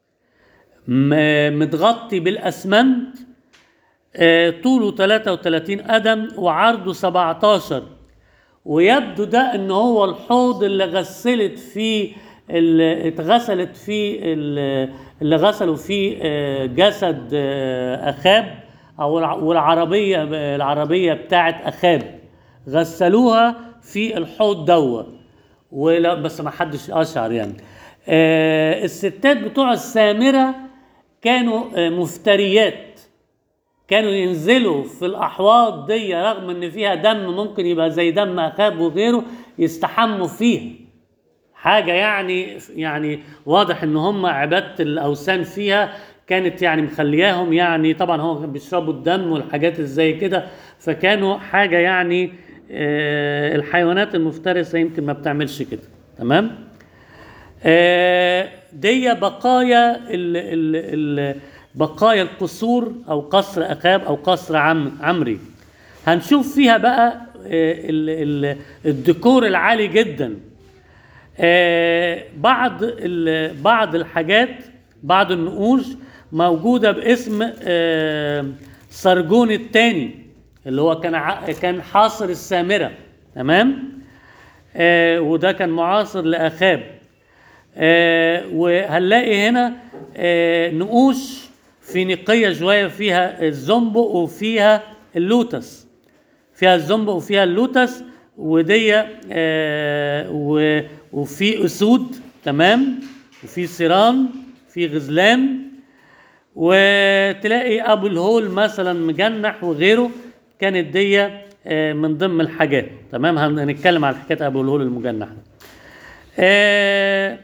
م- متغطي بالاسمنت آه، طوله 33 قدم وعرضه 17 ويبدو ده ان هو الحوض اللي غسلت فيه اللي اتغسلت فيه ال- اللي غسلوا فيه آه، جسد آه، اخاب او الع- والعربيه العربيه بتاعت اخاب غسلوها في الحوض دوا ولا بس ما حدش اشعر يعني آه، الستات بتوع السامره كانوا آه، مفتريات كانوا ينزلوا في الاحواض دي رغم ان فيها دم ممكن يبقى زي دم اخاب وغيره يستحموا فيها حاجه يعني يعني واضح ان هم عباده الاوثان فيها كانت يعني مخلياهم يعني طبعا هم بيشربوا الدم والحاجات اللي زي كده فكانوا حاجه يعني آه، الحيوانات المفترسه يمكن ما بتعملش كده تمام آه، دي بقايا ال ال ال بقايا القصور او قصر اخاب او قصر عم عمري هنشوف فيها بقى آه، ال ال الديكور العالي جدا آه، بعض ال- بعض الحاجات بعض النقوش موجوده باسم آه، سرجون الثاني اللي هو كان ع- كان حاصر السامره تمام آه، وده كان معاصر لاخاب آه، وهنلاقي هنا آه، نقوش فينيقية شوية فيها الزنبق وفيها اللوتس فيها الزنبق وفيها اللوتس ودي آه، و- وفي أسود تمام وفي سيران في غزلان وتلاقي أبو الهول مثلا مجنح وغيره كانت دي آه، من ضمن الحاجات تمام هن- هنتكلم على حكاية أبو الهول المجنح ده آه،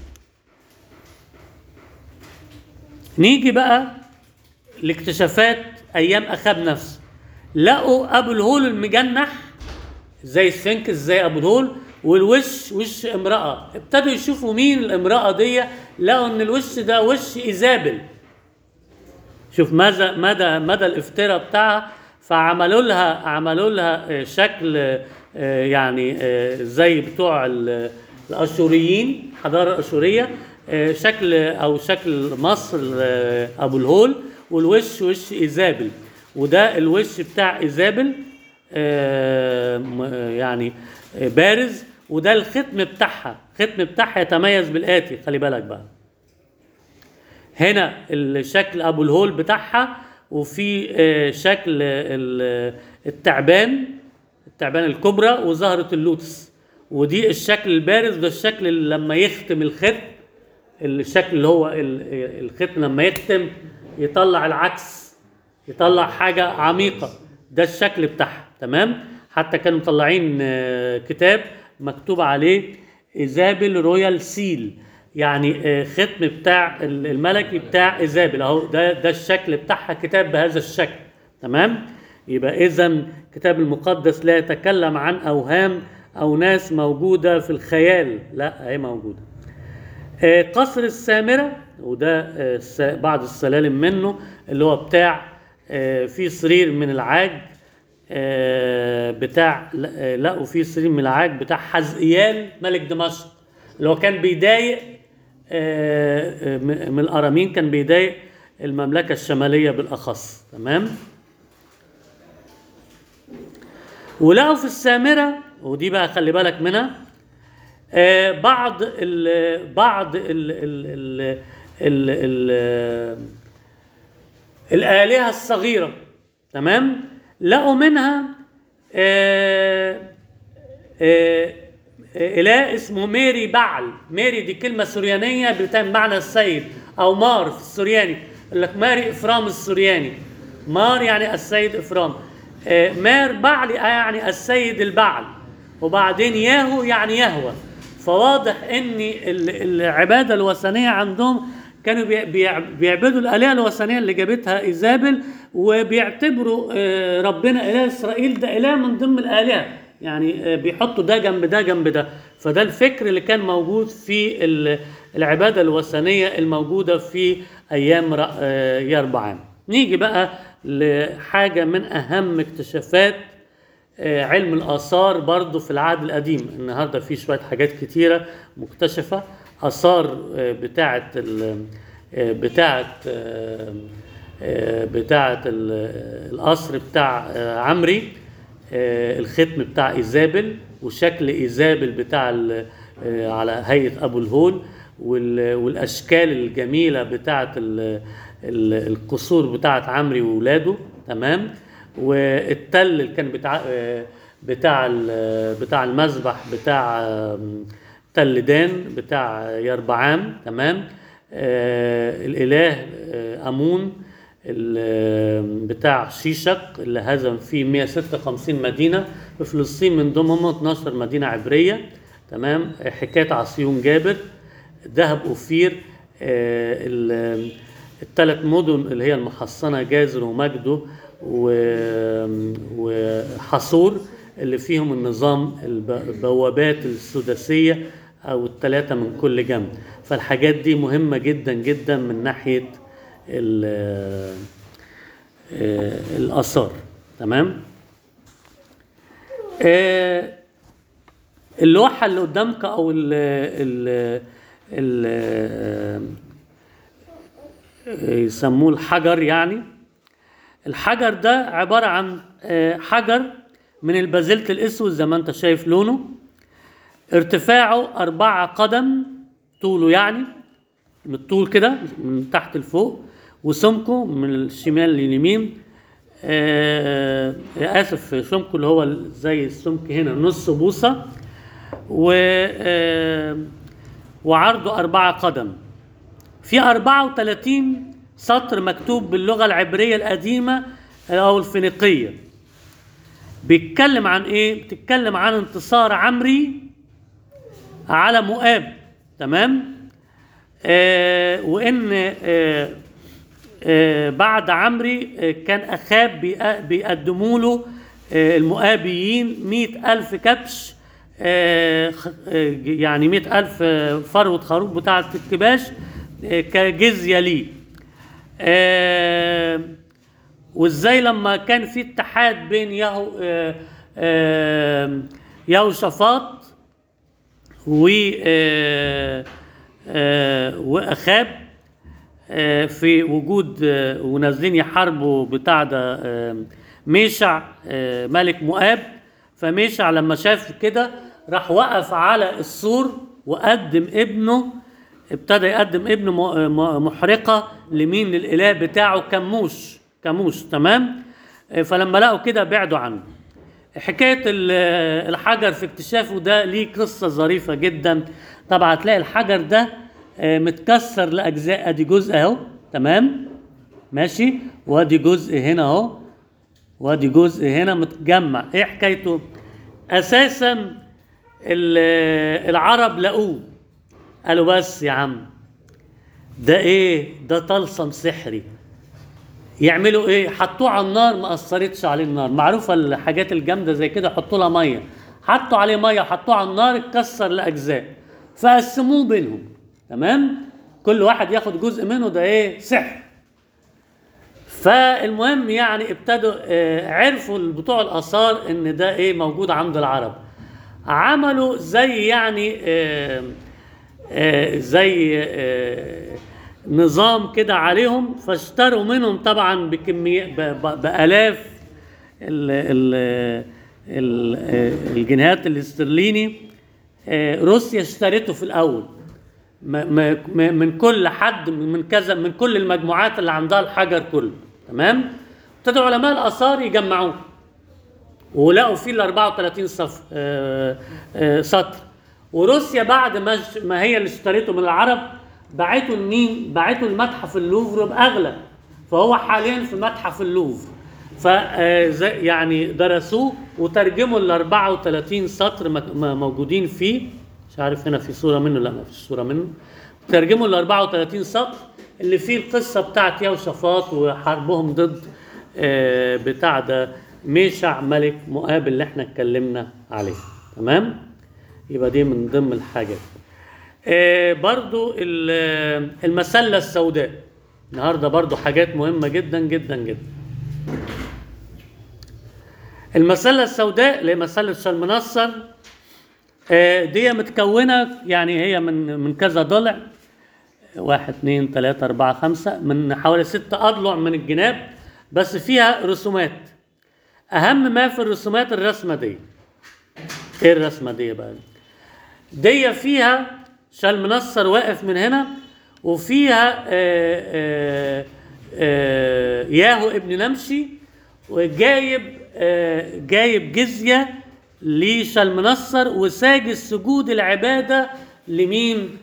نيجي بقى لاكتشافات ايام اخاب نفسه لقوا ابو الهول المجنح زي السفنكس زي ابو الهول والوش وش امراه ابتدوا يشوفوا مين الامراه دي لقوا ان الوش ده وش ايزابل شوف ماذا مدى مدى الافتراء بتاعها فعملوا لها عملوا لها آه، شكل آه، يعني آه، زي بتوع ال- الاشوريين الحضاره الاشوريه آه، شكل او شكل مصر آه، ابو الهول والوش وش ايزابل وده الوش بتاع ايزابل آه، م- آه، يعني آه، بارز وده الختم بتاعها الختم بتاعها يتميز بالاتي خلي بالك بقى هنا الشكل ابو الهول بتاعها وفي آه، شكل ال- التعبان التعبان الكبرى وزهرة اللوتس ودي الشكل البارز ده الشكل اللي لما يختم الختم الشكل اللي هو ال- الختم لما يختم يطلع العكس يطلع حاجة عميقة ده الشكل بتاعها تمام حتى كانوا مطلعين آه، كتاب مكتوب عليه ايزابل رويال سيل يعني آه، ختم بتاع ال- الملكي بتاع ايزابل اهو ده ده الشكل بتاعها كتاب بهذا الشكل تمام يبقى اذا الكتاب المقدس لا يتكلم عن اوهام او ناس موجوده في الخيال لا هي موجوده آه، قصر السامرة وده آه، س- بعض السلالم منه اللي هو بتاع آه، في سرير من العاج آه، بتاع ل- لقوا فيه سرير من العاج بتاع حزقيال ملك دمشق اللي هو كان بيضايق آه، آه، م- من الارامين كان بيضايق المملكه الشماليه بالاخص تمام ولقوا في السامره ودي بقى خلي بالك منها آه، بعض ال بعض ال ال ال ال ال الآلهة الصغيرة تمام لقوا منها آه، آه، آه، إله اسمه ميري بعل ميري دي كلمة سوريانية بتعني معنى السيد أو مار في السورياني يقول لك ماري إفرام السورياني مار يعني السيد إفرام آه، مار بعل يعني السيد البعل وبعدين ياهو يعني يهوى فواضح ان ال- العباده الوثنيه عندهم كانوا بي- بيع- بيعبدوا الالهه الوثنيه اللي جابتها ايزابل وبيعتبروا آه، ربنا اله اسرائيل ده اله من ضمن الالهه يعني آه، بيحطوا ده جنب ده جنب ده فده الفكر اللي كان موجود في ال- العباده الوثنيه الموجوده في ايام ر- آه، يربعام نيجي بقى لحاجه من اهم اكتشافات آه، علم الآثار برضو في العهد القديم النهاردة في شوية حاجات كتيرة مكتشفة آثار آه، بتاعة ال- آه، بتاعة آه، آه، بتاعة ال- القصر بتاع آه، عمري آه، الختم بتاع إيزابل وشكل إيزابل بتاع ال- آه، على هيئة أبو الهول وال- والأشكال الجميلة بتاعة ال- ال- القصور بتاعة عمري وولاده تمام والتل اللي كان بتاع آه، بتاع ال- بتاع المذبح بتاع آم، تل دان بتاع يربعام تمام آه، الاله آه، امون ال- بتاع شيشق اللي هزم فيه 156 مدينه في فلسطين من ضمنهم 12 مدينه عبريه تمام آه، حكايه عصيون جابر ذهب اوفير آه، ال- الثلاث مدن اللي هي المحصنه جازر ومجده و- وحصور اللي فيهم النظام الب- البوابات السداسيه او الثلاثه من كل جنب فالحاجات دي مهمه جدا جدا من ناحيه ال- آه، الاثار تمام آه، اللوحه اللي قدامك او ال ال ال يسموه الحجر يعني الحجر ده عبارة عن آه، حجر من البازلت الأسود زي ما أنت شايف لونه ارتفاعه أربعة قدم طوله يعني من الطول كده من تحت لفوق وسمكه من الشمال لليمين آه آه، آسف سمكه اللي هو زي السمك هنا نص بوصة و آه وعرضه أربعة قدم في 34 سطر مكتوب باللغة العبرية القديمة أو الفينيقية بيتكلم عن إيه؟ بتتكلم عن انتصار عمري على مؤاب تمام؟ آه وإن آه آه بعد عمري آه كان أخاب بيق- بيقدموا له آه المؤابيين مئة ألف كبش آه خ- آه يعني مئة ألف آه، فروة خروف بتاعة الكباش آه كجزية ليه آه وازاي لما كان في اتحاد بين يهو آه آه يهوشافاط و آه آه واخاب آه في وجود آه ونازلين يحاربوا بتاع ده آه ميشع آه ملك مؤاب فميشع لما شاف كده راح وقف على السور وقدم ابنه ابتدى يقدم ابنه م- م- محرقه لمين للاله بتاعه كموش كموش تمام آه، فلما لقوا كده بعدوا عنه حكايه ال- الحجر في اكتشافه ده ليه قصه ظريفه جدا طبعا هتلاقي الحجر ده آه، متكسر لاجزاء ادي جزء اهو تمام ماشي وادي جزء هنا اهو وادي جزء هنا متجمع ايه حكايته اساسا ال- العرب لقوه قالوا بس يا عم ده ايه ده طلسم سحري يعملوا ايه حطوه على النار ما اثرتش عليه النار معروفه الحاجات الجامده زي كده حطوا لها ميه حطوا عليه ميه حطوه على النار اتكسر لاجزاء فقسموه بينهم تمام كل واحد ياخد جزء منه ده ايه سحر فالمهم يعني ابتدوا آه، عرفوا بتوع الاثار ان ده ايه موجود عند العرب عملوا زي يعني آه، آه، زي آه، نظام كده عليهم فاشتروا منهم طبعا بكمية ب- ب- بالاف ال ال ال الجنيهات الاسترليني آه، روسيا اشترته في الاول ما- ما- ما- من كل حد من كذا من كل المجموعات اللي عندها الحجر كله تمام ابتدوا علماء الاثار يجمعوه ولقوا فيه ال 34 صف آه، آه، سطر وروسيا بعد ما ما هي اللي اشتريته من العرب باعته لمين؟ باعته لمتحف اللوفر باغلى فهو حاليا في متحف اللوفر ف آه، زي- يعني درسوه وترجموا ال 34 سطر مك- م- موجودين فيه مش عارف هنا في صوره منه لا ما فيش صوره منه ترجموا ال 34 سطر اللي فيه القصه بتاعت يوشفاط وحربهم ضد آه، بتاع ده ميشع ملك مؤاب اللي احنا اتكلمنا عليه تمام يبقى دي من ضمن الحاجات آه، برضو ال- آه، المسلة السوداء النهاردة برضو حاجات مهمة جدا جدا جدا المسلة السوداء اللي هي مسلة شلمنصر آه، دي متكونة يعني هي من من كذا ضلع واحد اثنين ثلاثة أربعة خمسة من حوالي ستة أضلع من الجناب بس فيها رسومات أهم ما في الرسومات الرسمة دي إيه الرسمة دي بقى؟ دي فيها شلمنصر واقف من هنا وفيها آه، آه، آه، ياهو ابن نمشي وجايب آه، جايب جزية لشلمنصر وساجد سجود العبادة لمين؟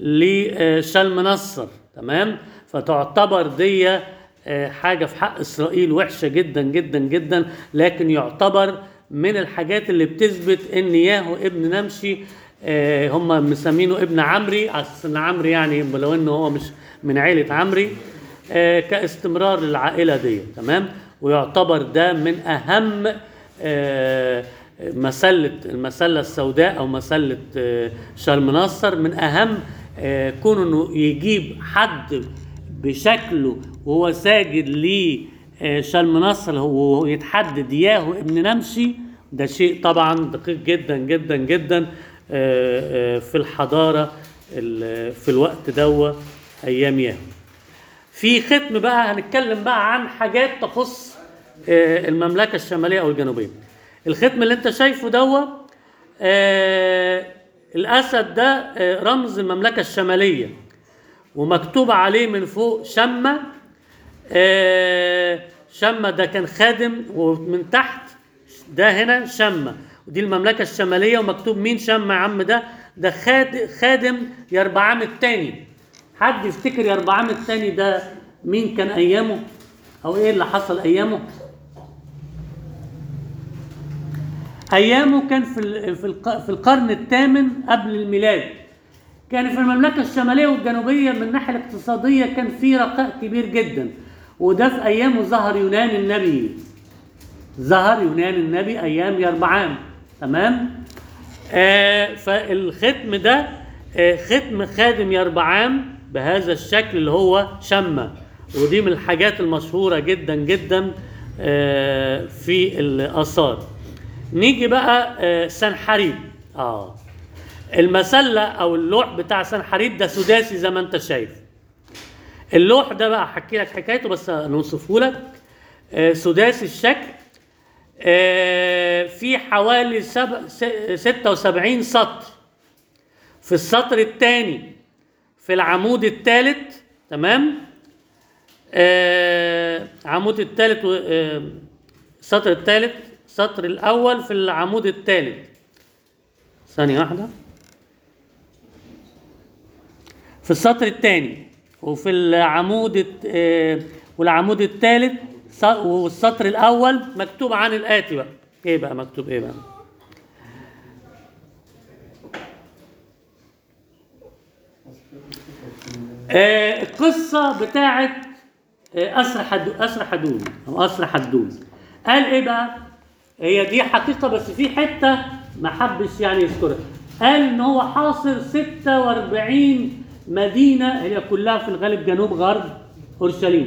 لشلمنصر تمام؟ فتعتبر دي آه، حاجة في حق إسرائيل وحشة جدا جدا جدا لكن يعتبر من الحاجات اللي بتثبت ان ياهو ابن نمشي آه، هم مسمينه ابن عمري على اساس ان عمري يعني لو انه هو مش من عيله عمري آه، كاستمرار للعائله دي تمام ويعتبر ده من اهم آه، مسله المسله السوداء او مسله آه، شلمنصر من اهم آه، كون انه يجيب حد بشكله وهو ساجد ل شلمنصر هو يتحدد ياهو ابن نمشي ده شيء طبعا دقيق جدا جدا جدا آه، آه، في الحضاره ال- في الوقت دوا ايام ياهو في ختم بقى هنتكلم بقى عن حاجات تخص آه، المملكه الشماليه او الجنوبيه الختم اللي انت شايفه دوا آه، الاسد ده آه، رمز المملكه الشماليه ومكتوب عليه من فوق شمة آه، شمة ده كان خادم ومن تحت ده هنا شمة ودي المملكة الشمالية ومكتوب مين شمة يا عم ده ده خاد- خادم يربعام الثاني حد يفتكر يربعام الثاني ده مين كان أيامه أو إيه اللي حصل أيامه أيامه كان في ال- في الق- في القرن الثامن قبل الميلاد كان في المملكة الشمالية والجنوبية من الناحية الاقتصادية كان في رخاء كبير جدا وده في أيامه ظهر يونان النبي ظهر يونان النبي أيام يربعام تمام آه فالختم ده آه ختم خادم يربعام بهذا الشكل اللي هو شمة ودي من الحاجات المشهورة جدا جدا آه في الآثار نيجي بقى آه سنحريب اه المسلة أو اللوح بتاع سنحريب ده سداسي زي ما أنت شايف اللوح ده بقى أحكي لك حكايته بس نوصفه لك آه، سداسي الشكل آه، في حوالي سب... س- 76 سطر في السطر الثاني في العمود الثالث تمام آه، عمود الثالث و- آه، السطر الثالث السطر الأول في العمود الثالث ثانية واحدة في السطر الثاني وفي العمود الت- آه، والعمود الثالث ص- والسطر الاول مكتوب عن الاتي بقى ايه بقى مكتوب ايه بقى آه، القصه بتاعت آه، اسر حدو اسر حدود او اسر حدود قال ايه بقى هي دي حقيقه بس في حته ما حبش يعني يذكرها قال ان هو حاصر 46 مدينه هي كلها في الغالب جنوب غرب اورشليم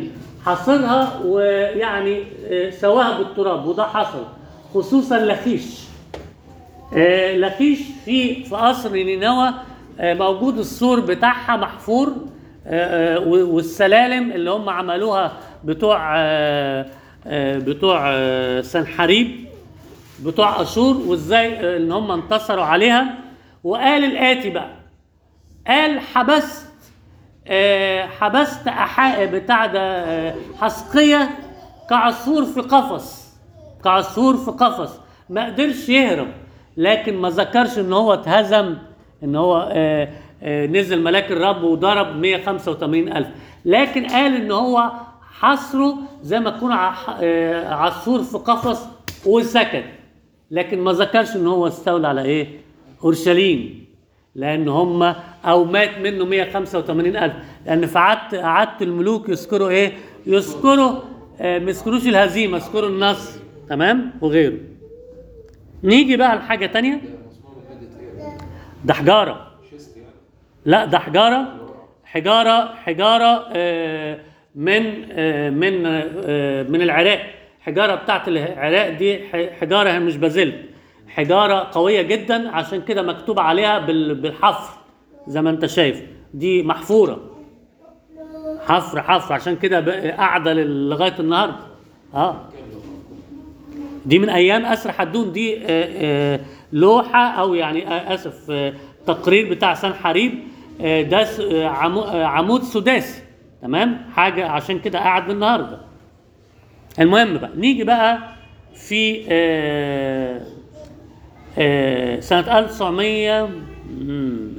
حاصرها ويعني آه، سواها بالتراب وده حصل خصوصا لخيش آه، لخيش في في قصر نينوى آه، موجود السور بتاعها محفور آه، آه، و- والسلالم اللي هم عملوها بتوع آه، آه، بتوع آه، سنحريب بتوع اشور وازاي آه، ان هم انتصروا عليها وقال الاتي بقى قال حبست آه، حبست أحا بتاع ده آه، حسقية كعصفور في قفص كعصفور في قفص ما قدرش يهرب لكن ما ذكرش ان هو اتهزم ان هو آه، آه، نزل ملاك الرب وضرب 185 ألف لكن قال ان هو حصره زي ما يكون ع- آه، عصفور في قفص وسكت لكن ما ذكرش ان هو استولى على ايه اورشليم لان هم او مات منه 185 الف لان في عاده عاده الملوك يذكروا ايه يذكروا آه ما يذكروش الهزيمه يذكروا النصر تمام وغيره نيجي بقى لحاجه تانية ده مصنوع من مادة ايه؟ ده حجاره شيست يعني لا ده حجاره حجاره حجاره آه، من آه، من آه، من العراق حجاره بتاعت العراق دي ح- حجاره هي مش بازلت حجاره قويه جدا عشان كده مكتوب عليها بال- بالحفر زي ما انت شايف دي محفوره حفر حفر عشان كده بقى قاعده لل- لغايه النهارده اه دي من ايام اسر حدون دي آه، آه، لوحه او يعني آه، اسف آه، تقرير بتاع سان حريب آه، ده س- آه، عمو- آه، عمود سداسي تمام حاجه عشان كده قاعد النهارده المهم بقى نيجي بقى في آه، آه، سنه 1900 مم،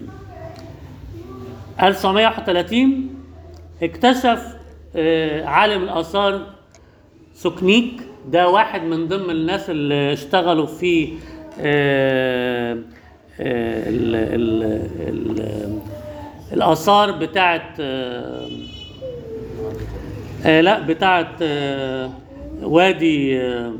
1931 اكتشف آه، عالم الاثار سكنيك ده واحد من ضمن الناس اللي اشتغلوا في آه، آه، ال ال ال الآثار بتاعت آه، آه، لا بتاعت آه، وادي آه،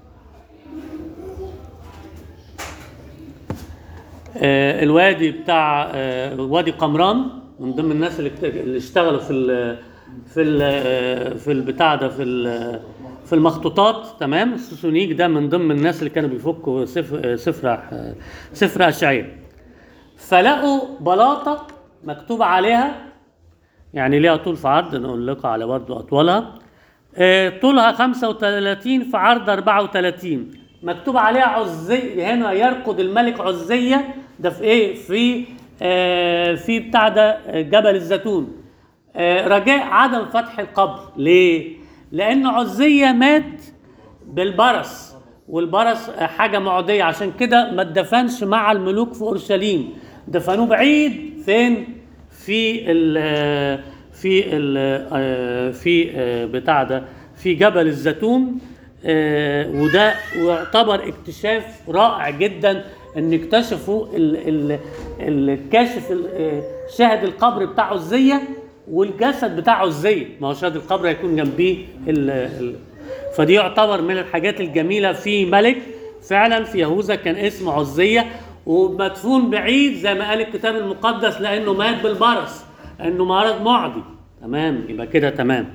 آه، الوادي بتاع آه، وادي قمران من ضمن الناس اللي اكت- اللي اشتغلوا في ال في ال في البتاع ده في ال في المخطوطات تمام السوسونيك ده من ضمن الناس اللي كانوا بيفكوا سفر سفر سفر اشعياء فلقوا بلاطه مكتوب عليها يعني ليها طول في عرض نقول لكم على برضه اطولها آه، طولها 35 في عرض 34 مكتوب عليها عزية هنا يرقد الملك عزية ده في ايه في آه في بتاع ده آه، جبل الزيتون آه رجاء عدم فتح القبر ليه لان عزية مات بالبرص والبرص آه، حاجة معدية عشان كده ما اتدفنش مع الملوك في اورشليم دفنوه بعيد فين في ال في ال في آه، بتاع ده في جبل الزيتون آه، وده يعتبر اكتشاف رائع جدا ان اكتشفوا ال- ال- الكاشف ال- آه، شاهد القبر بتاع عزية والجسد بتاع عزية ما هو شاهد القبر هيكون جنبيه ال- ال- فدي يعتبر من الحاجات الجميلة في ملك فعلا في يهوذا كان اسمه عزية ومدفون بعيد زي ما قال الكتاب المقدس لانه مات بالبرص انه مرض معدي تمام يبقى كده تمام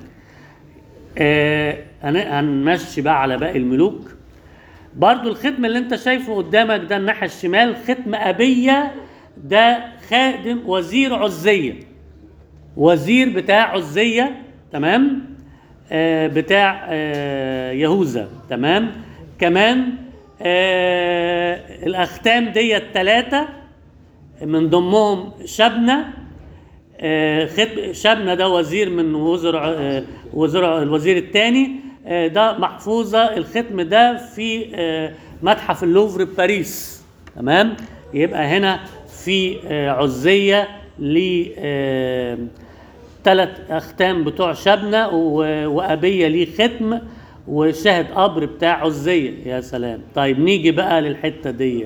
آه هن- هنمشي بقى على باقي الملوك برضو الختم اللي انت شايفه قدامك ده الناحية الشمال ختم أبية ده خادم وزير عزية وزير بتاع عزية تمام آه بتاع آه يهوذا تمام كمان آه الأختام دي التلاتة من ضمنهم شبنة آه، ختم شبنة ده وزير من وزراء آه، وزراء الوزير الثاني ده محفوظة الختم ده في آه، متحف اللوفر بباريس تمام يبقى هنا في آه، عزية ل ثلاث أختام بتوع شبنة و- وأبية ليه ختم وشاهد قبر بتاع عزية يا سلام طيب نيجي بقى للحتة دي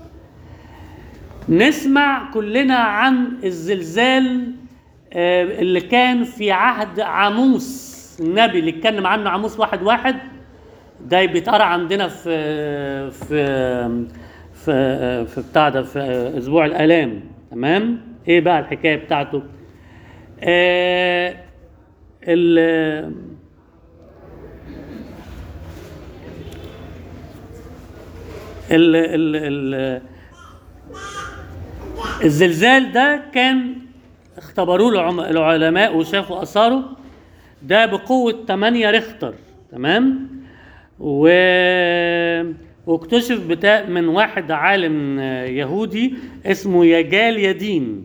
نسمع كلنا عن الزلزال آه، اللي كان في عهد عاموس النبي اللي اتكلم عنه عاموس واحد واحد ده بيتقرا عندنا في في في في بتاع ده في اسبوع الالام تمام ايه بقى الحكايه بتاعته آه ال ال ال ال الزلزال ده كان اختبروه العم- العلماء وشافوا اثاره ده بقوه 8 ريختر تمام و واكتشف بتاع من واحد عالم آه، يهودي اسمه يجال يدين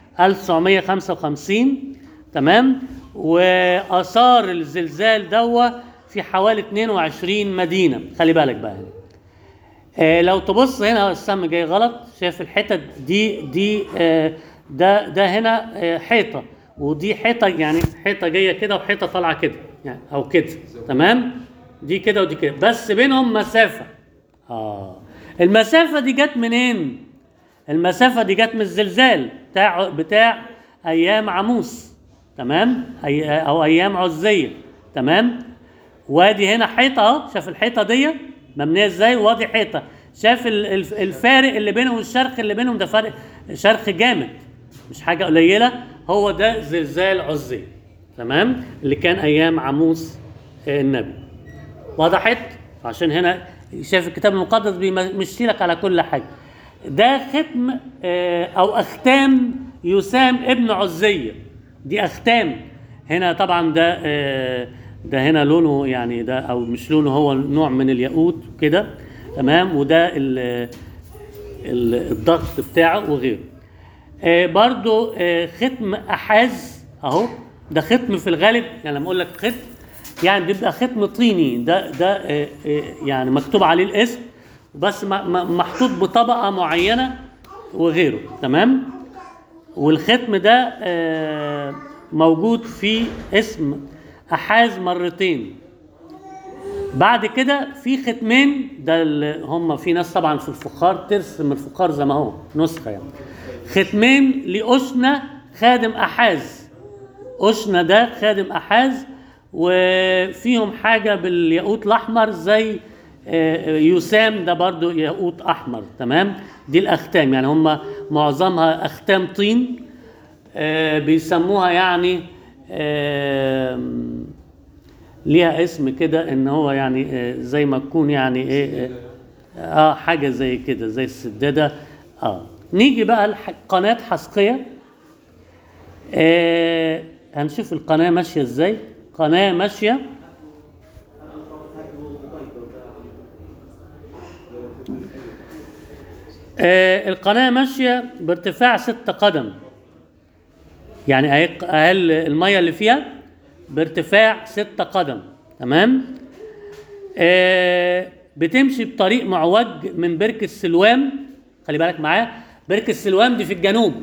1955 تمام واثار الزلزال دوا في حوالي 22 مدينه خلي بالك بقى هنا آه لو تبص هنا السم جاي غلط شايف الحتت دي دي آه ده ده هنا آه حيطه ودي حيطه يعني حيطه جايه كده وحيطه طالعه كده يعني او كده تمام دي كده ودي كده بس بينهم مسافه اه المسافه دي جت منين المسافه دي جت من الزلزال بتاع بتاع ايام عموس تمام أي او ايام عزيه تمام وادي هنا حيطه اهو شاف الحيطه دي مبنيه ازاي وادي حيطه شاف ال- الف- الفارق اللي بينهم والشرخ اللي بينهم ده فرق شرخ جامد مش حاجه قليله هو ده زلزال عزيه تمام اللي كان ايام عموس آه، النبي وضحت عشان هنا شايف الكتاب المقدس بيمشي لك على كل حاجه ده ختم آه، او اختام يسام ابن عزيه دي اختام هنا طبعا ده آه، ده هنا لونه يعني ده او مش لونه هو نوع من الياقوت كده تمام وده ال- ال- الضغط بتاعه وغيره آه، برضو آه، ختم احاز اهو ده ختم في الغالب يعني لما اقول لك ختم يعني بيبقى ختم طيني ده ده آه، آه، يعني مكتوب عليه الاسم بس م- م- محطوط بطبقه معينه وغيره تمام والختم ده آه، موجود في اسم احاز مرتين بعد كده في ختمين ده اللي هم في ناس طبعا في الفخار ترسم الفخار زي ما هو نسخه يعني ختمين لأشنة خادم أحاز أشنة ده خادم أحاز وفيهم حاجة بالياقوت الأحمر زي آه، يسام ده برضو ياقوت أحمر تمام دي الأختام يعني هم معظمها أختام طين آه، بيسموها يعني آم، ليها اسم كده ان هو يعني آه، زي ما تكون يعني ايه اه آه، حاجه زي كده زي السداده اه نيجي بقى لح- قناه حسقيه آه هنشوف القناه ماشيه ازاي قناه ماشيه آه القناه ماشيه بارتفاع ستة قدم يعني أقل- اقل الميه اللي فيها بارتفاع ستة قدم تمام آه بتمشي بطريق معوج من بركة السلوام خلي بالك معايا بركة السلوام دي في الجنوب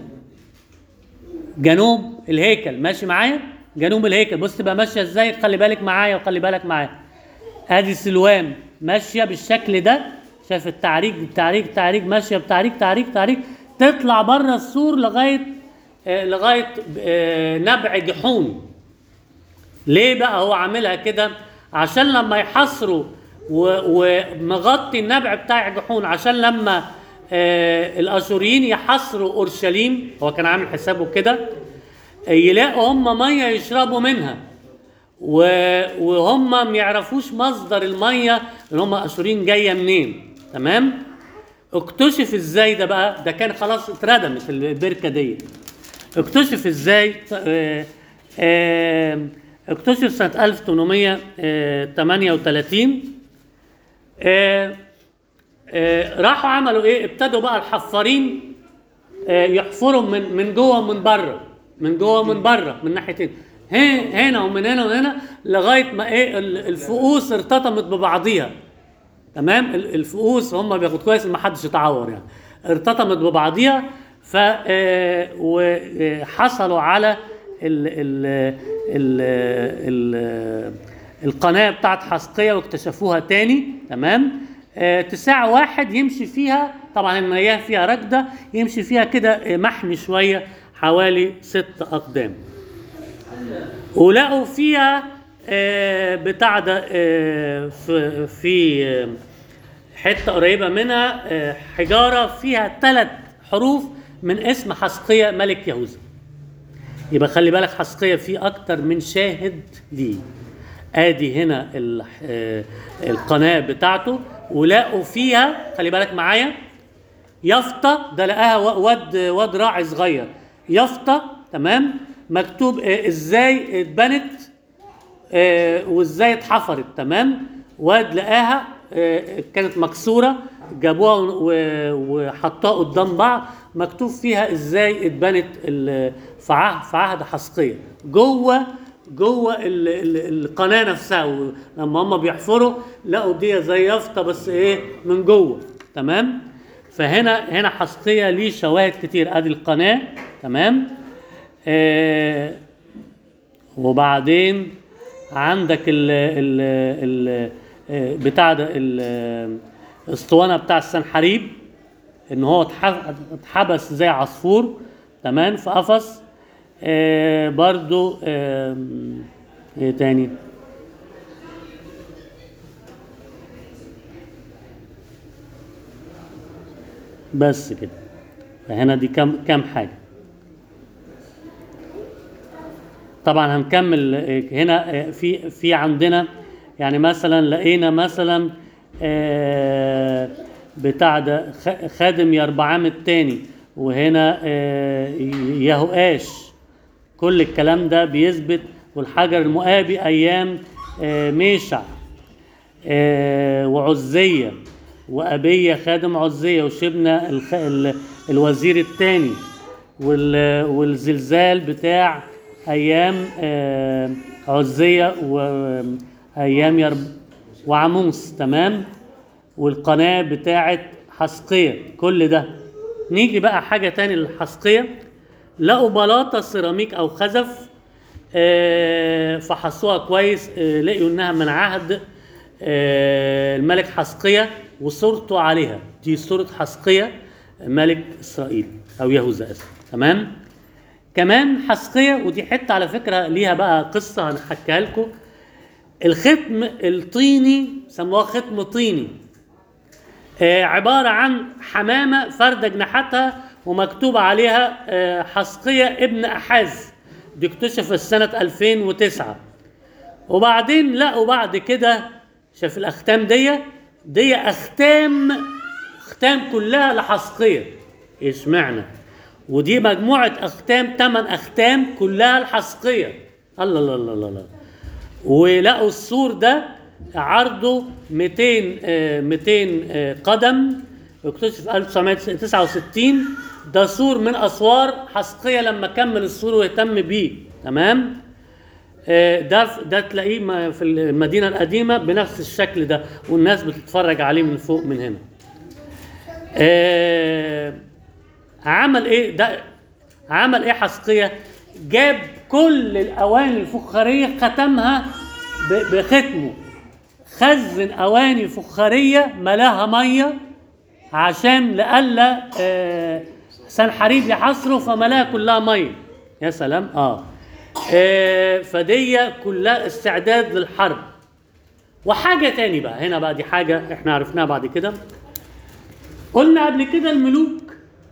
جنوب الهيكل ماشي معايا جنوب الهيكل بص تبقى ماشيه ازاي خلي بالك معايا وخلي بالك معايا ادي سلوام ماشيه بالشكل ده شايف التعريج التعريج تعريج ماشيه بتعريج تعريج تعريج تطلع بره السور لغايه آه لغايه آه نبع جحون ليه بقى هو عاملها كده عشان لما يحصروا و- ومغطي النبع بتاع جحون عشان لما آه الاشوريين يحصروا اورشليم هو كان عامل حسابه كده آه، يلاقوا هم ميه يشربوا منها و- وهم ما يعرفوش مصدر الميه اللي هم اشوريين جايه منين تمام اكتشف ازاي ده بقى ده كان خلاص اتردمت البركه دي اكتشف ازاي آه، آه، اكتشف سنة 1838 آه، آه، راحوا عملوا ايه ابتدوا بقى الحفارين آه، يحفروا من من جوه ومن بره من جوه ومن بره من ناحيتين هي- هنا ومن هنا وهنا لغايه ما ايه ال- الفؤوس ارتطمت ببعضيها تمام ال- الفؤوس هم بياخد كويس ان ما حدش يتعور يعني ارتطمت ببعضيها ف آه، وحصلوا على ال ال ال ال القناه بتاعت حسقيه واكتشفوها تاني تمام آه، تساع واحد يمشي فيها طبعا المياه فيها ركده يمشي فيها كده آه، محمي شويه حوالي ست اقدام ولقوا فيها آه، بتاع ده آه، في في آه، حته قريبه منها آه، حجاره فيها ثلاث حروف من اسم حسقيه ملك يهوذا يبقى خلي بالك حسقيه فيه اكتر من شاهد ليه ادي هنا ال- آه، القناه بتاعته ولقوا فيها خلي بالك معايا يافطه ده لقاها و- واد واد راعي صغير يافطه تمام مكتوب آه، ازاي اتبنت آه، وازاي اتحفرت تمام واد لقاها آه، كانت مكسوره جابوها و- وحطوها قدام بعض مكتوب فيها ازاي اتبنت ال- في عهد في عهد حسقيه جوه جوه ال- ال- القناه نفسها و- لما هم بيحفروا لقوا دي زي يافطه بس ايه من جوه تمام فهنا هنا حسقيه ليه شواهد كتير ادي القناه تمام آه وبعدين عندك ال ال ال آه، بتاع ده ال- الاسطوانه بتاع السنحريب ان هو اتح- اتحبس زي عصفور تمام في قفص آه برضو آه ايه تاني بس كده فهنا دي كم كم حاجه طبعا هنكمل آه، هنا آه، في في عندنا يعني مثلا لقينا مثلا آه، بتاع ده خ- خادم يربعام الثاني وهنا آه، يهوآش كل الكلام ده بيثبت والحجر المؤابي ايام آه، ميشع آه، وعزية وأبية خادم عزية وشبنا الخ... ال... الوزير الثاني وال... والزلزال بتاع أيام آه، عزية وأيام يرب... وعموس تمام والقناة بتاعت حسقية كل ده نيجي بقى حاجة تاني للحسقية لقوا بلاطة سيراميك أو خزف آه، فحصوها كويس آه، لقوا إنها من عهد آه، الملك حسقية وصورته عليها دي صورة حسقية ملك إسرائيل أو يهوذا آسف تمام كمان حسقية ودي حتة على فكرة ليها بقى قصة هنحكيها لكم الختم الطيني سموها ختم طيني آه، عبارة عن حمامة فردة جناحاتها ومكتوب عليها آه، حسقية ابن أحاز دي اكتشفت سنة 2009 وبعدين لقوا بعد كده شاف الأختام دي دي أختام أختام كلها لحسقية اشمعنى ودي مجموعة أختام تمن أختام كلها لحسقية الله الله الله الله, الله. ولقوا السور ده عرضه 200 آه، 200 آه، قدم اكتشف 1969 ده سور من اسوار حسقية لما كمل السور واهتم بيه تمام آه، ده ده تلاقيه م- في المدينة القديمة بنفس الشكل ده والناس بتتفرج عليه من فوق من هنا آه، عمل ايه ده عمل ايه حسقية جاب كل الاواني الفخارية ختمها ب- بختمه خزن اواني فخارية ملاها مية عشان لألا آه، سنحريب يحصره فملاها كلها مية يا سلام اه, آه فدي كلها استعداد للحرب وحاجة تاني بقى هنا بقى دي حاجة احنا عرفناها بعد كده قلنا قبل كده الملوك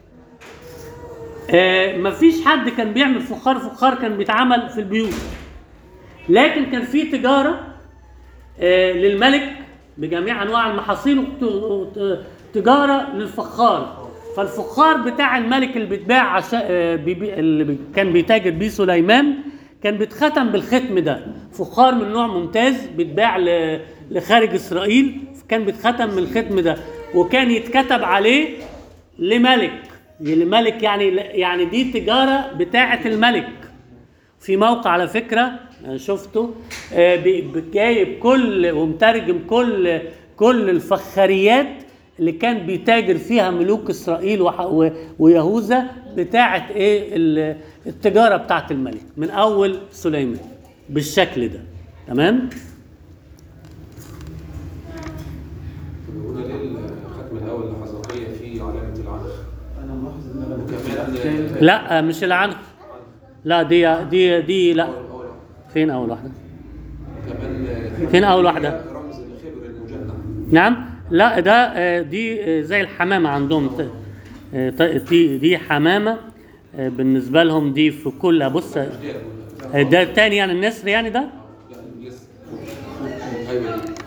آه مفيش حد كان بيعمل فخار فخار كان بيتعمل في البيوت لكن كان في تجارة آه للملك بجميع انواع المحاصيل وت- وت- تجاره للفخار فالفخار بتاع الملك اللي بيتباع عشان آه، بيبي- اللي بي- كان بيتاجر بيه سليمان كان بيتختم بالختم ده فخار من نوع ممتاز بيتباع ل- لخارج اسرائيل كان بيتختم من الختم ده وكان يتكتب عليه لملك لملك يعني يعني دي تجاره بتاعه الملك في موقع على فكره أنا شفته آه، بي- بي- جايب كل ومترجم كل كل الفخاريات اللي كان بيتاجر فيها ملوك اسرائيل وح- و- ويهوذا بتاعه ايه ال- التجاره بتاعه الملك من اول سليمان بالشكل ده تمام هنا ليه الختم الاول لحزقية فيه علامة العنخ انا ملاحظ ان انا وكمان بتكلم- لا مش العنف لا دي دي دي لا أول أول واحد. فين اول واحده كمان فين أول واحدة؟ رمز لخبر المجنح نعم لا ده آه، دي آه، زي الحمامة عندهم ت- آه، ت- دي دي حمامة آه، بالنسبة لهم دي في كل بص دي آه، ده التاني يعني النسر يعني ده لا لسه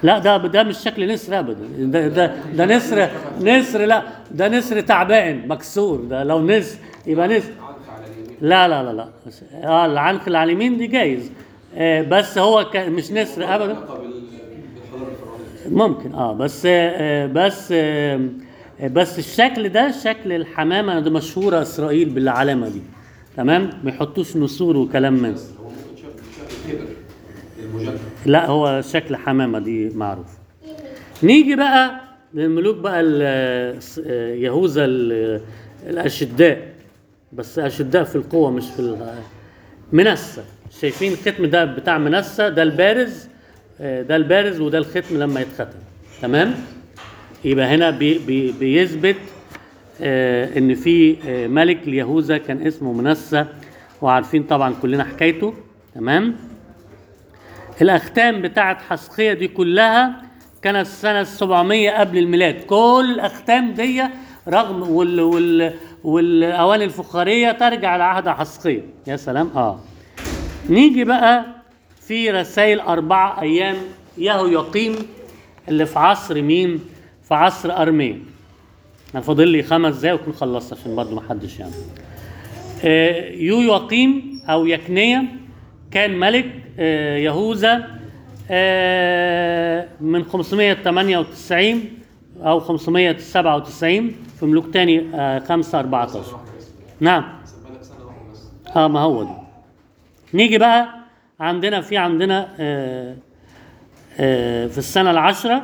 لا ده ده مش شكل نسر ابدا ده ده ده نسر نسر لا ده نسر تعبان مكسور ده لو نسر يبقى نسر عنف على اليمين لا لا لا لا بس- اه العنق اللي على اليمين دي جايز آه بس هو ك- مش نسر ابدا علاقة بال- بالحضاره الفرعونيه ممكن اه بس آه بس آه بس الشكل ده شكل الحمامه ده مشهوره اسرائيل بالعلامه دي تمام ما يحطوش نسور وكلام من ده. بس هو ممكن شكل شكل كبر المجدد لا هو شكل حمامه دي معروف نيجي بقى للملوك بقى ال- س- يهوذا ال- الاشداء بس اشداء في القوه مش في ال- منسى شايفين الختم ده بتاع منسى ده البارز آه، ده البارز وده الختم لما يتختم تمام يبقى هنا بي بي بيثبت آه، ان في آه، ملك اليهوذا كان اسمه منسى وعارفين طبعا كلنا حكايته تمام الاختام بتاعت حسقية دي كلها كانت سنة 700 قبل الميلاد كل الاختام دي رغم وال وال والاواني الفخارية ترجع لعهد حسقية يا سلام اه نيجي بقى في رسائل أربعة أيام يهو يقيم اللي في عصر مين؟ في عصر أرميا أنا فاضل لي خمس دقايق وأكون خلصت عشان برضه ما حدش يعني آه، يويقيم او يكنية كان ملك آه، يهوذا آه، من 598 او 597 في ملوك تاني آه، 5 14 سنه واحده بس نعم سمى لك سنه واحده بس اه ما هو دي نيجي بقى عندنا في عندنا آه آه في السنة العشرة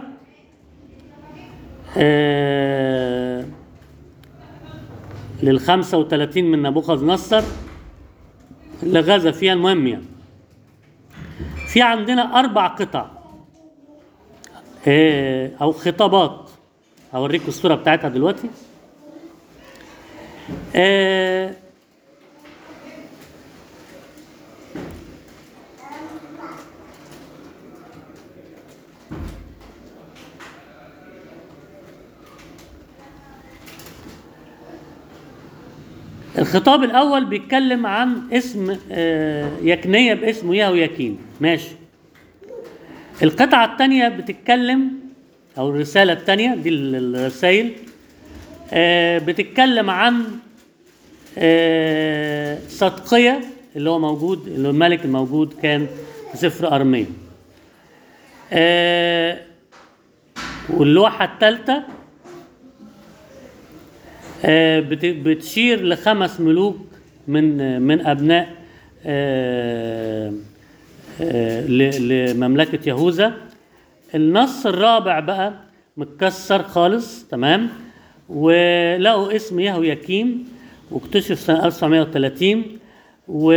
آه للخمسة وثلاثين من نبوخذ نصر اللي غزا فيها المهم يعني في عندنا أربع قطع آه أو خطابات أوريكم الصورة بتاعتها دلوقتي آه الخطاب الأول بيتكلم عن اسم آه، يكنية باسمه يهو يكين ماشي القطعة الثانية بتتكلم أو الرسالة الثانية دي ال- الرسائل آه، بتتكلم عن آه، صدقية اللي هو موجود اللي هو الملك الموجود كان في سفر أرميا آه، واللوحة الثالثة آه، بت- بتشير لخمس ملوك من من ابناء آه، آه، ل- لمملكه يهوذا النص الرابع بقى متكسر خالص تمام ولقوا اسم يهو يكيم واكتشف سنه 1930 و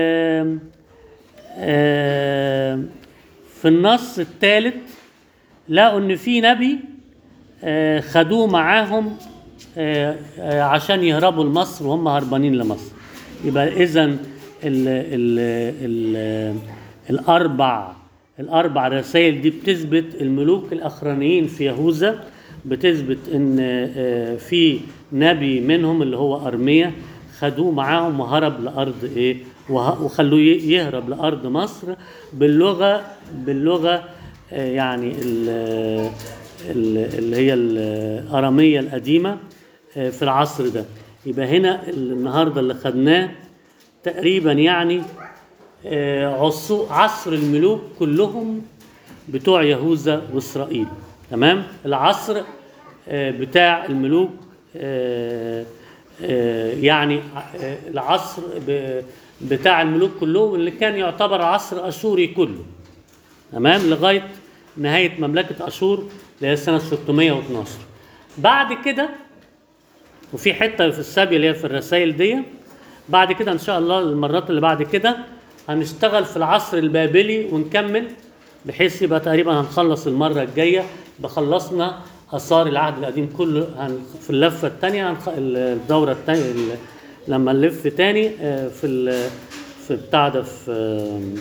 آه، في النص الثالث لقوا ان في نبي آه، خدوه معاهم آه، آه، عشان يهربوا لمصر وهم هربانين لمصر يبقى اذا ال ال ال الاربع الاربع رسائل دي بتثبت الملوك الاخرانيين في يهوذا بتثبت ان آه، في نبي منهم اللي هو ارميا خدوه معاهم وهرب لارض ايه وه- وخلوه ي- يهرب لارض مصر باللغه باللغه آه، يعني ال- ال- اللي هي الاراميه القديمه آه، في العصر ده يبقى هنا النهارده اللي خدناه تقريبا يعني آه، عصو- عصر الملوك كلهم بتوع يهوذا واسرائيل تمام العصر آه، بتاع الملوك آه، آه، يعني آه، العصر ب- بتاع الملوك كلهم اللي كان يعتبر عصر اشوري كله تمام لغايه نهايه مملكه اشور اللي هي سنه 612 بعد كده وفي حته في السابيه اللي هي في الرسائل دي بعد كده ان شاء الله المرات اللي بعد كده هنشتغل في العصر البابلي ونكمل بحيث يبقى تقريبا هنخلص المره الجايه بخلصنا اثار العهد القديم كله هن في اللفه الثانيه هنخ... الدوره الثانيه لما نلف تاني آه، في ال... في بتاع ده في آه،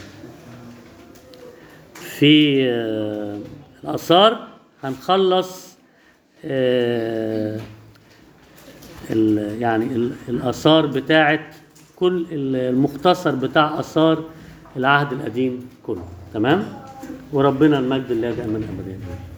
في آه، الآثار هنخلص آه، ال- يعني ال- الآثار بتاعت كل ال- المختصر بتاع آثار العهد القديم كله تمام وربنا المجد اللي دائما ابدا